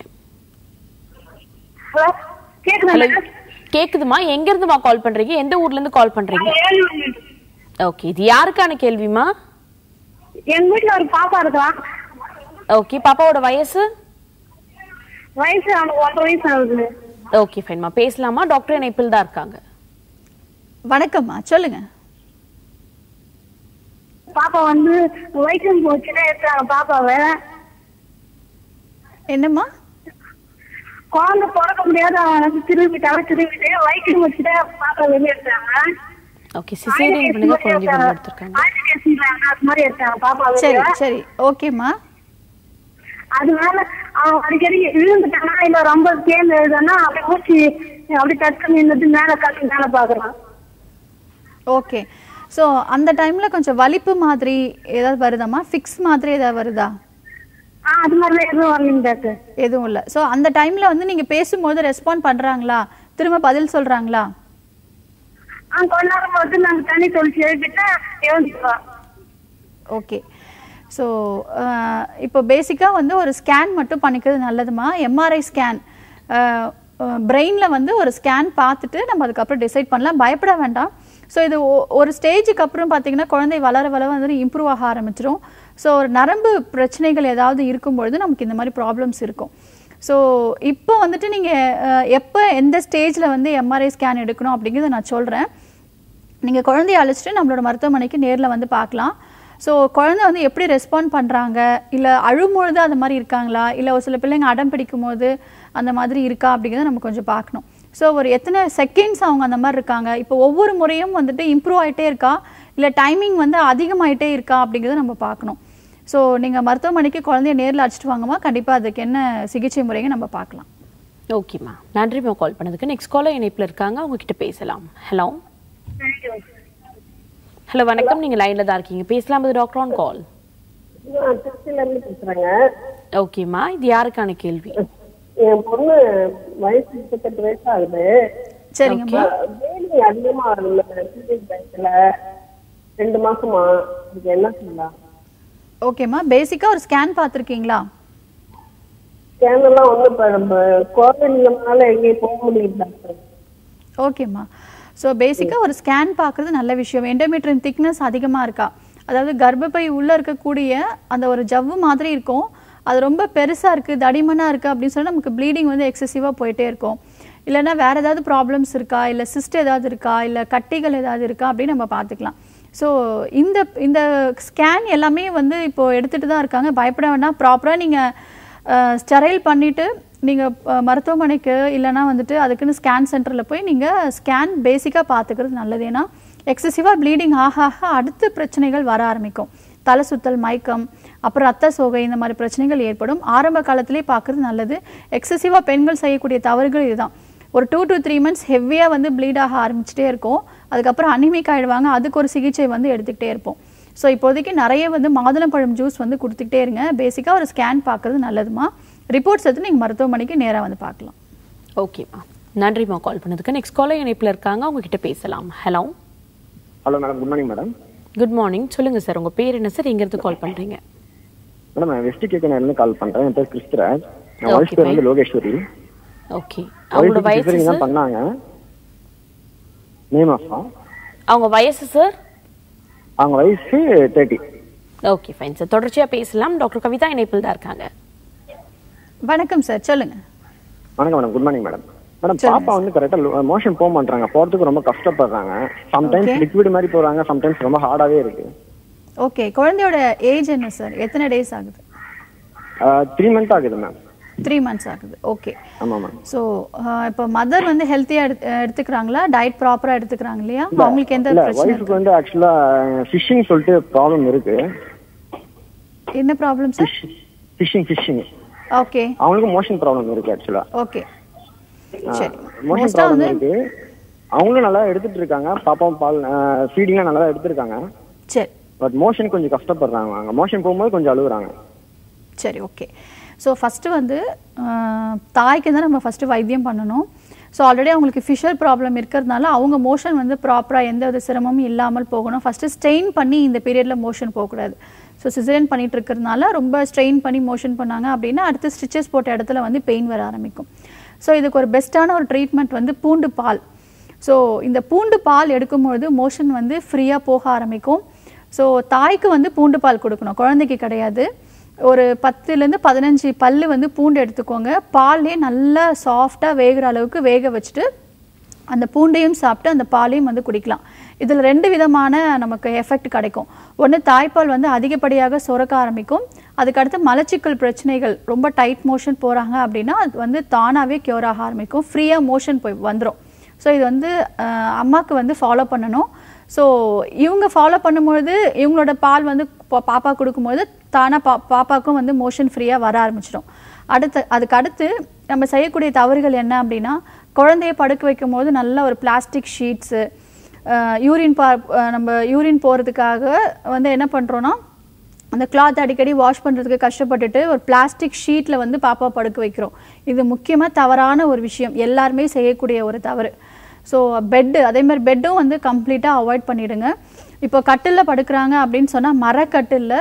ஹலோ கேக்குதா
ஹலோ
மேடம்?
கேக்குதுமா எங்க இருந்துமா கால் பண்றீங்க எந்த ஊர்ல இருந்து கால் பண்றீங்க
நான் ஏழு
ஓகே இது யாருக்கான கேள்விமா
எங்க வீட்டுல ஒரு பாப்பா இருக்கான்
ஓகே பாப்பாவோட வயசு
வயசு அவனுக்கு ஒன்றரை வயசு ஆகுது
ஓகே ஃபைன்மா பேசலாமா டாக்டர் இணைப்பில் தான் இருக்காங்க
வணக்கம்மா சொல்லுங்க
பாப்பா வந்து வயிற்று போச்சுன்னா எடுத்தாங்க பாப்பாவை
என்னம்மா
குழந்தை பிறக்க முடியாத அவனுக்கு திரும்பிட்டாங்க திரும்பிட்டு வயிற்று வச்சுட்டு பாப்பா வெளியே எடுத்தாங்க
ஓகே சிசேரியன் பண்ணி தான் குழந்தை வெளில எடுத்திருக்காங்க
ஆயிரத்தி அது மாதிரி எடுத்தாங்க பாப்பா
சரி
வெளியே
சரி ஓகேம்மா
அதனால அவன் அடிக்கடி விழுந்துட்டானா இல்ல ரொம்ப சேர்ந்து எழுதானா அப்படி மூச்சு அப்படி டக்கு நின்னுட்டு மேல கட்டி மேல பாக்குறான்
ஓகே ஸோ அந்த டைமில் கொஞ்சம் வலிப்பு மாதிரி ஏதாவது வருதாம்மா ஃபிக்ஸ் மாதிரி ஏதாவது வருதா
ஆஹ் அது மாதிரிலாம் எதுவும் வரலைங்க டாக்டர்
எதுவும் இல்லை ஸோ அந்த டைமில் வந்து நீங்கள் பேசும்போது ரெஸ்பாண்ட் பண்ணுறாங்களா திரும்ப பதில் சொல்கிறாங்களா
ஆ கொஞ்ச நேரம் போட்டு நாங்க தண்ணி தொளிச்சு எழுப்பிட்டா எழுந்துருவா
ஓகே ஸோ இப்போ பேசிக்காக வந்து ஒரு ஸ்கேன் மட்டும் பண்ணிக்கிறது நல்லதுமா எம்ஆர்ஐ ஸ்கேன் பிரெயினில் வந்து ஒரு ஸ்கேன் பார்த்துட்டு நம்ம அதுக்கப்புறம் டிசைட் பண்ணலாம் பயப்பட வேண்டாம் ஸோ இது ஒ- ஒரு ஸ்டேஜுக்கு அப்புறம் பார்த்தீங்கன்னா குழந்தை வளர வளர வந்து இம்ப்ரூவ் ஆக ஆரம்பிச்சிரும் ஸோ ஒரு நரம்பு பிரச்சனைகள் ஏதாவது இருக்கும்பொழுது நமக்கு இந்த மாதிரி ப்ராப்ளம்ஸ் இருக்கும் ஸோ இப்போ வந்துட்டு நீங்கள் எப்போ எந்த ஸ்டேஜில் வந்து எம்ஆர்ஐ ஸ்கேன் எடுக்கணும் அப்படிங்கிறத நான் சொல்கிறேன் நீங்கள் குழந்தைய அழைச்சிட்டு நம்மளோட மருத்துவமனைக்கு நேரில் வந்து பார்க்கலாம் ஸோ குழந்தை வந்து எப்படி ரெஸ்பாண்ட் பண்ணுறாங்க இல்லை அழும்பொழுது அந்த மாதிரி இருக்காங்களா இல்லை ஒரு சில பிள்ளைங்க அடம் பிடிக்கும் போது அந்த மாதிரி இருக்கா அப்படிங்கிறத நம்ம கொஞ்சம் பார்க்கணும் ஸோ ஒரு எத்தனை செகண்ட்ஸ் அவங்க அந்த மாதிரி இருக்காங்க இப்போ ஒவ்வொரு முறையும் வந்துட்டு இம்ப்ரூவ் ஆகிட்டே இருக்கா இல்லை டைமிங் வந்து அதிகமாயிட்டே இருக்கா அப்படிங்கிறத நம்ம பார்க்கணும் ஸோ நீங்கள் மருத்துவமனைக்கு குழந்தைய நேரில் அழைச்சிட்டு வாங்கம்மா கண்டிப்பாக அதுக்கு என்ன சிகிச்சை முறையை நம்ம பார்க்கலாம்
ஓகேம்மா நன்றிம்மா கால் பண்ணதுக்கு நெக்ஸ்ட் காலர் இணைப்பில் இருக்காங்க அவங்க கிட்ட பேசலாம் ஹலோ ஹலோ வணக்கம் நீங்க லைன்ல தான் இருக்கீங்க பேசலாம் இது டாக்டர் ஆன் கால்
திருச்சியில இருந்து பேசுறேங்க
ஓகேம்மா இது யாருக்கான கேள்வி
என் பொண்ணு வயசு முப்பத்தெட்டு வயசு ஆகுது
சரிங்கம்மா
வேலி அதிகமா வரல பீரியட் டயத்துல ரெண்டு மாசமா இதுக்கு என்ன செய்யலாம்
ஓகேம்மா பேசிக்காக ஒரு ஸ்கேன் பார்த்துருக்கீங்களா
ஸ்கேன் எல்லாம் ஒண்ணு இப்ப நம்ம கோவில்னால எங்கேயும் போக முடியல டாக்டர்
ஓகேம்மா ஸோ பேசிக்காக ஒரு ஸ்கேன் பார்க்குறது நல்ல விஷயம் எண்டோமெட்ரின் திக்னஸ் அதிகமாக இருக்கா அதாவது கர்ப்பப்பை உள்ளே இருக்கக்கூடிய அந்த ஒரு ஜவ்வு மாதிரி இருக்கும் அது ரொம்ப பெருசாக இருக்குது தடிமனாக இருக்குது அப்படின்னு சொன்னா நமக்கு ப்ளீடிங் வந்து எக்ஸசிவாக போயிட்டே இருக்கும் இல்லைன்னா வேறு ஏதாவது ப்ராப்ளம்ஸ் இருக்கா இல்லை சிஸ்ட் ஏதாவது இருக்கா இல்லை கட்டிகள் ஏதாவது இருக்கா அப்படின்னு நம்ம பார்த்துக்கலாம் ஸோ இந்த இந்த ஸ்கேன் எல்லாமே வந்து இப்போ எடுத்துகிட்டு தான் இருக்காங்க பயப்பட வேண்டாம் ப்ராப்பராக நீங்கள் ஸ்டெரைல் பண்ணிவிட்டு நீங்கள் மருத்துவமனைக்கு இல்லைன்னா வந்துட்டு அதுக்குன்னு ஸ்கேன் சென்டரில் போய் நீங்கள் ஸ்கேன் பேசிக்காக பார்த்துக்கிறது நல்லது ஏன்னா எக்ஸசிவாக ப்ளீடிங் ஆக ஆக அடுத்த பிரச்சனைகள் வர ஆரம்பிக்கும் தலை சுத்தல் மயக்கம் அப்புறம் ரத்த சோகை இந்த மாதிரி பிரச்சனைகள் ஏற்படும் ஆரம்ப காலத்திலே பார்க்குறது நல்லது எக்ஸசிவாக பெண்கள் செய்யக்கூடிய தவறுகள் இதுதான் ஒரு டூ to த்ரீ மந்த்ஸ் ஹெவியாக வந்து ப்ளீட் ஆக ஆரம்பிச்சிட்டே இருக்கும் அதுக்கப்புறம் அனிமிக் ஆயிடுவாங்க அதுக்கு ஒரு சிகிச்சை வந்து எடுத்துக்கிட்டே இருப்போம் ஸோ இப்போதைக்கு நிறைய வந்து மாதுளம்பழம் ஜூஸ் வந்து கொடுத்துக்கிட்டே இருங்க பேசிக்காக ஒரு ஸ்கேன் பார்க்குறது நல்லதுமா ரிப்போர்ட்ஸ் எடுத்து நீங்கள் மருத்துவமனைக்கு நேராக வந்து பார்க்கலாம்
ஓகேம்மா நன்றிம்மா கால் பண்ணதுக்கு நெக்ஸ்ட் காலர் இணைப்பில் இருக்காங்க அவங்க கிட்ட பேசலாம் hello
hello madam good morning madam
good morning சொல்லுங்க சார் உங்க பேர் என்ன சார் எங்க இருந்து கால் பண்றீங்க
மேடம் நான் வெஸ்ட் கேக்கனிலிருந்து கால் பண்றேன் என் பேர் கிறிஸ்தராஜ் என்
Okay,
ஒய்ஃப் பேர்
fine.
வந்து லோகேஸ்வரி
ஓகே அவங்களோட
ஒய்ஃபுக்கு
வயசு
சிசரிங் தான்
சார்
பண்ணாங்க மே மாசம்
அவங்க வயசு சார்
அவங்க வயசு தேர்ட்டி
ஓகே ஃபைன் சார் தொடர்ச்சியா பேசலாம் டாக்டர் கவிதா இணைப்பில் தான் இருக்காங்க
வணக்கம் சார் சொல்லுங்க
வணக்கம் madam good morning madam madam
சொல்லுங்க
பாப்பா வந்து கரெக்டா மோஷன் போக மாட்டாங்க போறதுக்கு ரொம்ப கஷ்டப்படுறாங்க சம்டைம்ஸ்
Okay.
லிக்விட் மாதிரி போறாங்க சம்டைம்ஸ் ரொம்ப ஹார்டாவே இருக்கு
ஓகே குழந்தையோட ஏஜ் என்ன சார் எத்தனை டேஸ் ஆகுது
த்ரீ மந்த் ஆகுது மேம்
த்ரீ மந்த்ஸ் ஆகுது ஓகே
ஆமா மேம்
ஸோ இப்போ மதர் வந்து ஹெல்த்தியாக எடுத்து எடுத்துக்கிறாங்களா டயட் ப்ராப்பராக எடுத்துக்கிறாங்க இல்லையா அவங்களுக்கு எந்த
இல்ல
பிரச்சனை
ஒய்ஃபுக்கு வந்து ஆக்சுவலா ஃபிஷிங் சொல்லிட்டு ப்ராப்ளம் இருக்கு
என்ன problem sir
fishing fishing
okay
அவங்களுக்கும் மோஷன் ப்ராப்ளம் இருக்கு ஆக்சுவலா
ஓகே சரி
மோஷன்
மோஸ்ட்டாக
ப்ராப்ளம்
வந்து
இருக்கு அவங்களும் நல்லா எடுத்துட்டு இருக்காங்க பாப்பாவும் பால் ஃபீடிங்லாம் நல்லா தான் எடுத்திருக்காங்க
சரி
பட் மோஷன் கொஞ்சம் கஷ்டப்படுறாங்க அங்க மோஷன் போகும்போது கொஞ்சம் அழுகுறாங்க
சரி ஓகே ஸோ ஃபஸ்ட்டு வந்து ஆஹ், தாய்க்கு தான் நம்ம ஃபஸ்ட்டு வைத்தியம் பண்ணணும் ஸோ ஆல்ரெடி அவங்களுக்கு ஃபிஷர் ப்ராப்ளம் இருக்கிறதுனால அவங்க மோஷன் வந்து ப்ராப்பராக எந்த வித சிரமமும் இல்லாமல் போகணும் ஃபஸ்ட்டு ஸ்ட்ரெயின் பண்ணி இந்த பீரியடில் மோஷன் போகக்கூடாது ஸோ சிசரியன் பண்ணிட்டு இருக்கிறதுனால ரொம்ப ஸ்ட்ரெயின் பண்ணி மோஷன் பண்ணாங்க அப்படின்னா அடுத்து ஸ்டிச்சஸ் போட்ட இடத்துல வந்து பெயின் வர ஆரம்பிக்கும் ஸோ இதுக்கு ஒரு பெஸ்ட்டான ஒரு ட்ரீட்மெண்ட் வந்து பூண்டு பால் ஸோ இந்த பூண்டு பால் எடுக்கும்பொழுது மோஷன் வந்து ஃப்ரீயாக போக ஆரம்பிக்கும் ஸோ தாய்க்கு வந்து பூண்டு பால் கொடுக்கணும் குழந்தைக்கு கிடையாது ஒரு பத்துலேருந்து பதினஞ்சு பல்லு வந்து பூண்டு எடுத்துக்கோங்க பால்லே நல்லா சாஃப்டாக வேகிற அளவுக்கு வேக வச்சுட்டு அந்த பூண்டையும் சாப்பிட்டு அந்த பாலையும் வந்து குடிக்கலாம் இதில் ரெண்டு விதமான நமக்கு எஃபெக்ட் கிடைக்கும் ஒன்று தாய்ப்பால் வந்து அதிகப்படியாக சுரக்க ஆரம்பிக்கும் அதுக்கடுத்து மலச்சிக்கல் பிரச்சனைகள் ரொம்ப டைட் மோஷன் போகிறாங்க அப்படின்னா அது வந்து தானாகவே க்யூர் ஆக ஆரம்பிக்கும் ஃப்ரீயாக மோஷன் போய் வந்துடும் ஸோ இது வந்து அஹ், அம்மாவுக்கு வந்து ஃபாலோ பண்ணணும் ஸோ இவங்க ஃபாலோ பண்ணும்பொழுது இவங்களோட பால் வந்து பா- பாப்பா கொடுக்கும்போது தானாக பா பாப்பாவுக்கும் வந்து மோஷன் ஃப்ரீயாக வர ஆரம்பிச்சிடும் அடுத்து அதுக்கு அடுத்து நம்ம செய்யக்கூடிய தவறுகள் என்ன அப்படின்னா குழந்தைய படுக்க வைக்கும் போது நல்ல ஒரு பிளாஸ்டிக் ஷீட்ஸு யூரின் பா அஹ், நம்ம யூரின் போகிறதுக்காக வந்து என்ன பண்ணுறோன்னா அந்த கிளாத் அடிக்கடி வாஷ் பண்ணுறதுக்கு கஷ்டப்பட்டுட்டு ஒரு பிளாஸ்டிக் ஷீட்டில் வந்து பாப்பா படுக்க வைக்கிறோம் இது முக்கியமாக தவறான ஒரு விஷயம் எல்லாருமே செய்யக்கூடிய ஒரு தவறு ஸோ பெட்டு அதே மாதிரி பெட்டும் வந்து கம்ப்ளீட்டாக அவாய்ட் பண்ணிடுங்க இப்போ கட்டிலில் படுக்கிறாங்க அப்படின்னு சொன்னால் மரக்கட்டிலில்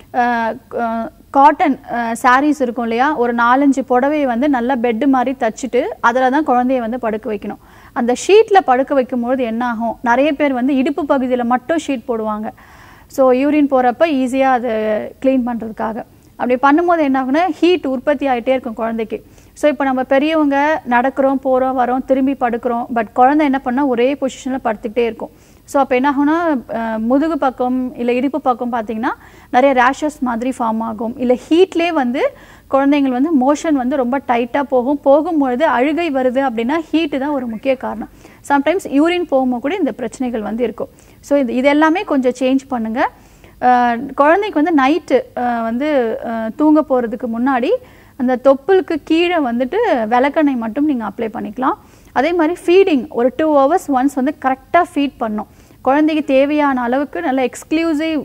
காட்டன் சாரீஸ் இருக்கும் இல்லையா ஒரு நாலஞ்சு புடவையை வந்து நல்லா பெட்டு மாதிரி தச்சுட்டு அதில் தான் குழந்தைய வந்து படுக்க வைக்கணும் அந்த ஷீட்டில் படுக்க வைக்கும்பொழுது என்ன ஆகும் நிறைய பேர் வந்து இடுப்பு பகுதியில் மட்டும் ஷீட் போடுவாங்க ஸோ யூரின் போகிறப்ப ஈஸியாக அதை க்ளீன் பண்ணுறதுக்காக அப்படி பண்ணும்போது என்ன ஆகுனா ஹீட் உற்பத்தி ஆகிட்டே இருக்கும் குழந்தைக்கு ஸோ இப்போ நம்ம பெரியவங்க நடக்கிறோம் போகிறோம் வரோம் திரும்பி படுக்கிறோம் பட் குழந்தை என்ன பண்ணால் ஒரே பொசிஷனில் படுத்துக்கிட்டே இருக்கும் ஸோ அப்போ என்ன ஆகும்னா அஹ், முதுகு பக்கம் இல்லை இடுப்பு பக்கம் பார்த்தீங்கன்னா நிறைய ரேஷஸ் மாதிரி ஃபார்ம் ஆகும் இல்லை ஹீட்லேயே வந்து குழந்தைங்கள் வந்து மோஷன் வந்து ரொம்ப டைட்டாக போகும் போகும்பொழுது அழுகை வருது அப்படின்னா ஹீட்டு தான் ஒரு முக்கிய காரணம் சம்டைம்ஸ் யூரின் போகும்போது கூட இந்த பிரச்சனைகள் வந்து இருக்கும் ஸோ இது இது எல்லாமே கொஞ்சம் சேஞ்ச் பண்ணுங்கள் குழந்தைக்கு வந்து நைட்டு வந்து அஹ், தூங்க போகிறதுக்கு முன்னாடி அந்த தொப்புளுக்கு கீழே வந்துட்டு விளக்கெண்ணெய் மட்டும் நீங்கள் அப்ளை பண்ணிக்கலாம் அதே மாதிரி ஃபீடிங் ஒரு டூ ஹவர்ஸ் ஒன்ஸ் வந்து கரெக்டாக ஃபீட் பண்ணும் குழந்தைக்கு தேவையான அளவுக்கு நல்ல எக்ஸ்க்ளூசிவ்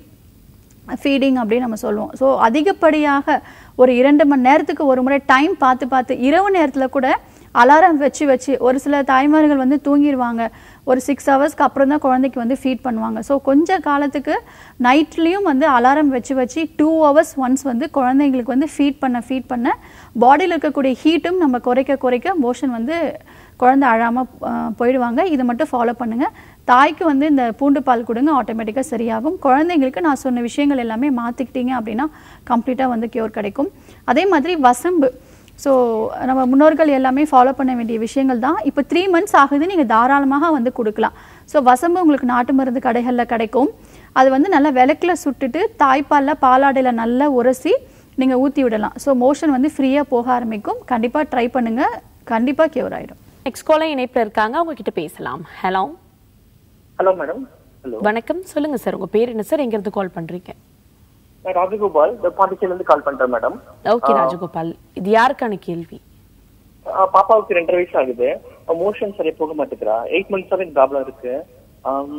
ஃபீடிங் அப்படின்னு நம்ம சொல்லுவோம் ஸோ அதிகப்படியாக ஒரு இரண்டு மணி நேரத்துக்கு ஒரு முறை டைம் பார்த்து பார்த்து இரவு நேரத்தில் கூட அலாரம் வச்சு வச்சு ஒரு சில தாய்மார்கள் வந்து தூங்கிடுவாங்க ஒரு சிக்ஸ் ஹவர்ஸ்க்கு அப்புறம் தான் குழந்தைக்கு வந்து ஃபீட் பண்ணுவாங்க ஸோ கொஞ்ச காலத்துக்கு நைட்லேயும் வந்து அலாரம் வச்சு வச்சு டூ ஹவர்ஸ் ஒன்ஸ் வந்து குழந்தைங்களுக்கு வந்து ஃபீட் பண்ண ஃபீட் பண்ண பாடியில் இருக்கக்கூடிய ஹீட்டும் நம்ம குறைக்க குறைக்க மோஷன் வந்து குழந்தை அழாமல் போயிடுவாங்க இதை மட்டும் ஃபாலோ பண்ணுங்கள் தாய்க்கு வந்து இந்த பூண்டு பால் கொடுங்க ஆட்டோமேட்டிக்காக சரியாகும் குழந்தைங்களுக்கு நான் சொன்ன விஷயங்கள் எல்லாமே மாற்றிக்கிட்டீங்க அப்படின்னா கம்ப்ளீட்டாக வந்து கியூர் கிடைக்கும் அதே மாதிரி வசம்பு ஸோ நம்ம முன்னோர்கள் எல்லாமே ஃபாலோ பண்ண வேண்டிய விஷயங்கள் தான் இப்போ த்ரீ மந்த்ஸ் ஆகுது நீங்கள் தாராளமாக வந்து கொடுக்கலாம் ஸோ வசம்பு உங்களுக்கு நாட்டு மருந்து கடைகளில் கிடைக்கும் அது வந்து நல்லா விளக்கில் சுட்டுட்டு தாய்ப்பாலில் பாலாடையில் நல்லா உரசி நீங்கள் ஊற்றி விடலாம் ஸோ மோஷன் வந்து ஃப்ரீயாக போக ஆரம்பிக்கும் கண்டிப்பாக ட்ரை பண்ணுங்கள் கண்டிப்பாக கியூர் ஆகிடும்
நெக்ஸ்ட் காலர் இணைப்புல இருக்காங்க அவங்க கிட்ட பேசலாம் ஹலோ
ஹலோ மேடம் ஹலோ
வணக்கம் சொல்லுங்க சார் உங்க பேர் என்ன சார் எங்க இருந்து கால் பண்றீங்க
நான் ராஜகோபால் இந்த பாண்டிச்சேரில இருந்து கால் பண்றேன் மேடம்
ஓகே ராஜகோபால் இது யாருக்கான கேள்வி
ஆஹ் பாப்பாவுக்கு ரெண்டரை வயசு ஆகுது மோஷன் சரியா போக மாட்டேங்கிறா எயிட் மந்த்ஸாவே இந்த ப்ராப்ளம் இருக்கு ஆம்,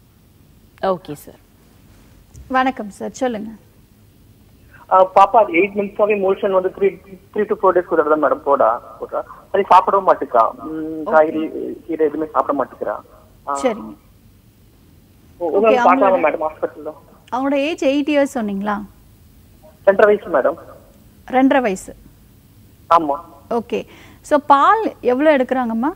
ஓகே சார்
வணக்கம் சார் சொல்லுங்கள்
ஆஹ் பாப்பா எயிட் மந்த்ஸாவே மோஷன் வந்து three three to four days கூட தான் மேடம் போடா போடுறா சரி சாப்பிடவும் மாட்டேங்கிறா ம், காய்கறி கீரை எதுவுமே சாப்பிட மாட்டேங்கிறா
சரிங்க
உங்களை
Okay,
பார்க்கலாமா
அவங்களோட-
மேடம் ஹாஸ்பிட்டல்ல
அவங்களோட ஏஜ் எயிட் இயர்ஸ் சொன்னீங்களா
ரெண்டரை வயசு மேடம்
ரெண்டரை வயசு
ஆமா
ஓகே ஸோ பால் எவ்வளோ எடுக்கிறாங்கம்மா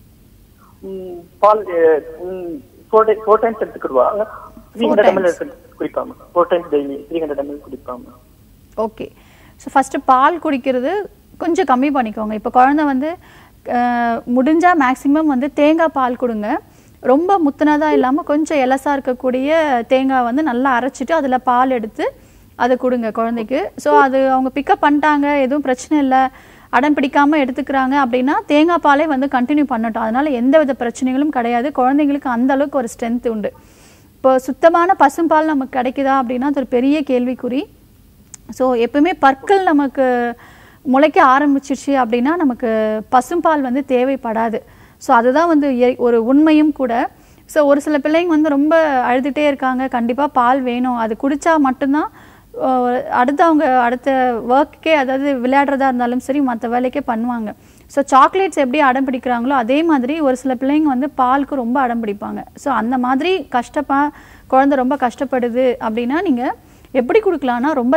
ம், பால் ஃபோர் டே ஃபோர் டைம்ஸ் எடுத்துக்கிடுவா three
Four
hundred ML
times.
குடிப்பாங்க four times daily three hundred ML குடிப்பாங்க
ஓகே ஸோ ஃபஸ்ட்டு பால் குடிக்கிறது கொஞ்சம் கம்மி பண்ணிக்கோங்க இப்போ குழந்தை வந்து அஹ், முடிஞ்சா மேக்ஸிமம் வந்து தேங்காய் பால் கொடுங்க ரொம்ப முத்துனதாக இல்லாமல் கொஞ்சம் எலசா இருக்கக்கூடிய தேங்காய் வந்து நல்லா அரைச்சிட்டு அதில் பால் எடுத்து அதை கொடுங்க குழந்தைக்கு ஸோ அது அவங்க பிக்கப் பண்ணிட்டாங்க எதுவும் பிரச்சனை இல்லை அடம் பிடிக்காம எடுத்துக்கிறாங்க அப்படின்னா தேங்காய் பாலே வந்து கண்டினியூ பண்ணட்டும் அதனால எந்த வித பிரச்சனைகளும் கிடையாது குழந்தைங்களுக்கு அந்த அளவுக்கு ஒரு ஸ்ட்ரென்த் உண்டு இப்போ சுத்தமான பசும்பால் நமக்கு கிடைக்குதா அப்படின்னா அது ஒரு பெரிய கேள்விக்குறி ஸோ எப்பவுமே பற்கள் நமக்கு முளைக்க ஆரம்பிச்சிருச்சு அப்படின்னா நமக்கு பசும்பால் வந்து தேவைப்படாது ஸோ அதுதான் வந்து இய- ஒரு உண்மையும் கூட ஸோ ஒரு சில பிள்ளைங்க வந்து ரொம்ப அழுதுகிட்டே இருக்காங்க கண்டிப்பாக பால் வேணும் அது குடிச்சா மட்டும்தான் அஹ், அடுத்து அவங்க அடுத்த ஒர்க்குக்கே அதாவது விளையாடுறதா இருந்தாலும் சரி மற்ற வேலைக்கே பண்ணுவாங்க ஸோ சாக்லேட்ஸ் எப்படி அடம் பிடிக்கிறாங்களோ அதே மாதிரி ஒரு சில பிள்ளைங்க வந்து பாலுக்கு ரொம்ப அடம் பிடிப்பாங்க ஸோ அந்த மாதிரி கஷ்டப்பா குழந்தை ரொம்ப கஷ்டப்படுது அப்படின்னா நீங்கள் எப்படி கொடுக்கலான்னா ரொம்ப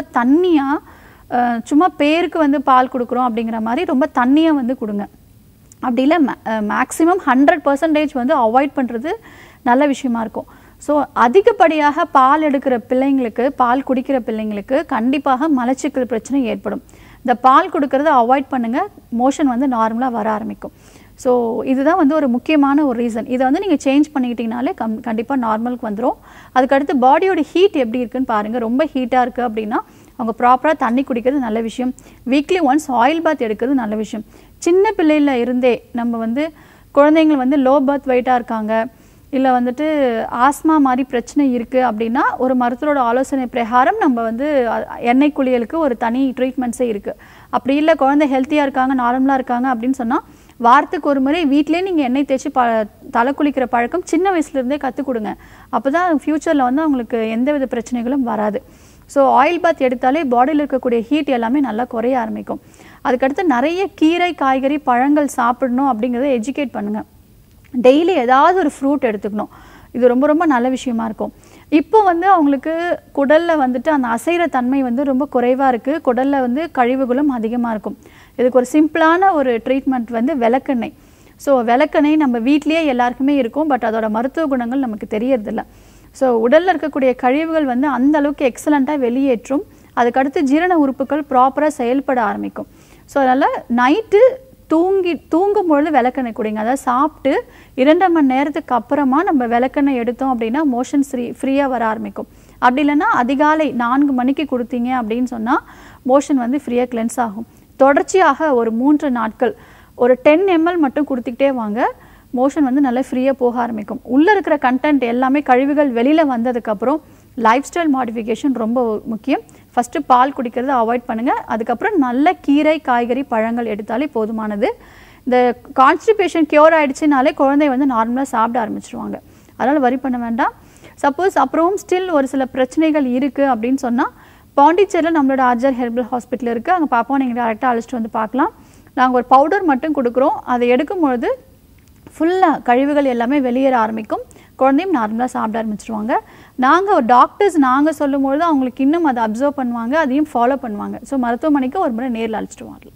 தண்ணியாக சும்மா பேருக்கு வந்து பால் கொடுக்குறோம் அப்படிங்கிற மாதிரி ரொம்ப தண்ணியாக வந்து கொடுங்க அப்படி இல்லை மேக்ஸிமம் ஹண்ட்ரட் பர்சன்டேஜ் வந்து அவாய்ட் பண்ணுறது நல்ல விஷயமா இருக்கும் ஸோ அதிகப்படியாக பால் எடுக்கிற பிள்ளைங்களுக்கு பால் குடிக்கிற பிள்ளைங்களுக்கு கண்டிப்பாக மலச்சிக்கல் பிரச்சனை ஏற்படும் இந்த பால் கொடுக்கறத அவாய்ட் பண்ணுங்க மோஷன் வந்து நார்மலாக வர ஆரம்பிக்கும் ஸோ இதுதான் வந்து ஒரு முக்கியமான ஒரு ரீசன் இதை வந்து நீங்கள் சேஞ்ச் பண்ணிக்கிட்டீங்கனாலே கம் கண்டிப்பாக நார்மலுக்கு வந்துடும் அதுக்கடுத்து பாடியோட ஹீட் எப்படி இருக்குன்னு பாருங்கள் ரொம்ப ஹீட்டாக இருக்குது அப்படின்னா அவங்க ப்ராப்பராக தண்ணி குடிக்கிறது நல்ல விஷயம் வீக்லி ஒன்ஸ் ஆயில் பாத் எடுக்கிறது நல்ல விஷயம் சின்ன பிள்ளையில இருந்தே நம்ம வந்து குழந்தைங்க வந்து லோ பர்த் வெயிட்டாக இருக்காங்க இல்லை வந்துட்டு ஆஸ்மா மாதிரி பிரச்சனை இருக்குது அப்படின்னா ஒரு மருத்துவரோட ஆலோசனை பிரகாரம் நம்ம வந்து அ- எண்ணெய் குளியலுக்கு ஒரு தனி ட்ரீட்மெண்ட்ஸே இருக்குது அப்படி இல்லை குழந்தை ஹெல்த்தியாக இருக்காங்க நார்மலாக இருக்காங்க அப்படின்னு சொன்னால் வாரத்துக்கு ஒரு முறை வீட்டிலேயே நீங்கள் எண்ணெய் தேய்ச்சி ப தலை குளிக்கிற பழக்கம் சின்ன வயசுலேருந்தே கற்றுக் கொடுங்க அப்போ தான் ஃப்யூச்சரில் வந்து அவங்களுக்கு எந்தவித பிரச்சனைகளும் வராது ஸோ ஆயில் பாத் எடுத்தாலே பாடியில் இருக்கக்கூடிய ஹீட் எல்லாமே நல்லா குறைய ஆரம்பிக்கும் அதுக்கடுத்து நிறைய கீரை காய்கறி பழங்கள் சாப்பிடணும் அப்படிங்கிறத எஜுகேட் பண்ணுங்கள் டெய்லி ஏதாவது ஒரு ஃப்ரூட் எடுத்துக்கணும் இது ரொம்ப ரொம்ப நல்ல விஷயமா இருக்கும் இப்போ வந்து அவங்களுக்கு குடலில் வந்துட்டு அந்த அசைகிற தன்மை வந்து ரொம்ப குறைவாக இருக்குது குடலில் வந்து கழிவுகளும் அதிகமாக இருக்கும் இதுக்கு ஒரு சிம்பிளான ஒரு ட்ரீட்மெண்ட் வந்து விளக்கெண்ணெய் ஸோ விளக்கெண்ணெய் நம்ம வீட்லேயே எல்லாருக்குமே இருக்கும் பட் அதோட மருத்துவ குணங்கள் நமக்கு தெரியறதில்ல ஸோ உடலில் இருக்கக்கூடிய கழிவுகள் வந்து அந்த அளவுக்கு எக்ஸலண்ட்டாக வெளியேற்றும் அதுக்கடுத்து ஜீரண உறுப்புகள் ப்ராப்பராக செயல்பட ஆரம்பிக்கும் ஸோ அதனால் நைட்டு தூங்கி தூங்கும் பொழுது விளக்கெண்ணெய் குடிங்க அதாவது சாப்பிட்டு இரண்டரை மணி நேரத்துக்கு அப்புறமா நம்ம விளக்கெண்ணெய் எடுத்தோம் அப்படின்னா மோஷன் ஃப்ரீ ஃப்ரீயாக வர ஆரம்பிக்கும் அப்படி இல்லைன்னா அதிகாலை நான்கு மணிக்கு கொடுத்தீங்க அப்படின்னு சொன்னால் மோஷன் வந்து ஃப்ரீயாக கிளென்ஸ் ஆகும் தொடர்ச்சியாக ஒரு மூன்று நாட்கள் ஒரு டென் எம்எல் மட்டும் கொடுத்துக்கிட்டே வாங்க மோஷன் வந்து நல்லா ஃப்ரீயாக போக ஆரம்பிக்கும் உள்ளே இருக்கிற கண்டென்ட் எல்லாமே கழிவுகள் வெளியில் வந்ததுக்கப்புறம் லைஃப் ஸ்டைல் மாடிஃபிகேஷன் ரொம்ப முக்கியம் ஃபஸ்ட்டு பால் குடிக்கிறத அவாய்ட் பண்ணுங்கள் அதுக்கப்புறம் நல்ல கீரை காய்கறி பழங்கள் எடுத்தாலே போதுமானது இந்த கான்ஸ்டிபேஷன் கியூர் ஆயிடுச்சுனாலே குழந்தை வந்து நார்மலாக சாப்பிட ஆரம்பிச்சிருவாங்க அதனால் வரி பண்ண வேண்டாம் சப்போஸ் அப்புறமும் ஸ்டில் ஒரு சில பிரச்சனைகள் இருக்குது அப்படின்னு சொன்னால் பாண்டிச்சேரியில் நம்மளோட ஆர்ஜர் ஹெர்பல் ஹாஸ்பிட்டல் இருக்குது அங்கே பார்ப்போம் நீங்கள் டேரெக்டாக அழைச்சிட்டு வந்து பார்க்கலாம் நாங்கள் ஒரு பவுடர் மட்டும் கொடுக்குறோம் அதை எடுக்கும் பொழுது ஃபுல்லாக கழிவுகள் எல்லாமே வெளியேற ஆரம்பிக்கும் குழந்தையும் நார்மலாக சாப்பிட ஆரம்பிச்சிருவாங்க நாங்கள் டாக்டர்ஸ் நாங்கள் சொல்லும்பொழுது அவங்களுக்கு இன்னும் அதை அப்சர்வ் பண்ணுவாங்க அதையும் ஃபாலோ பண்ணுவாங்க ஸோ மருத்துவமனைக்கு ஒரு முறை நேரில் அழைச்சிட்டு வரலாம்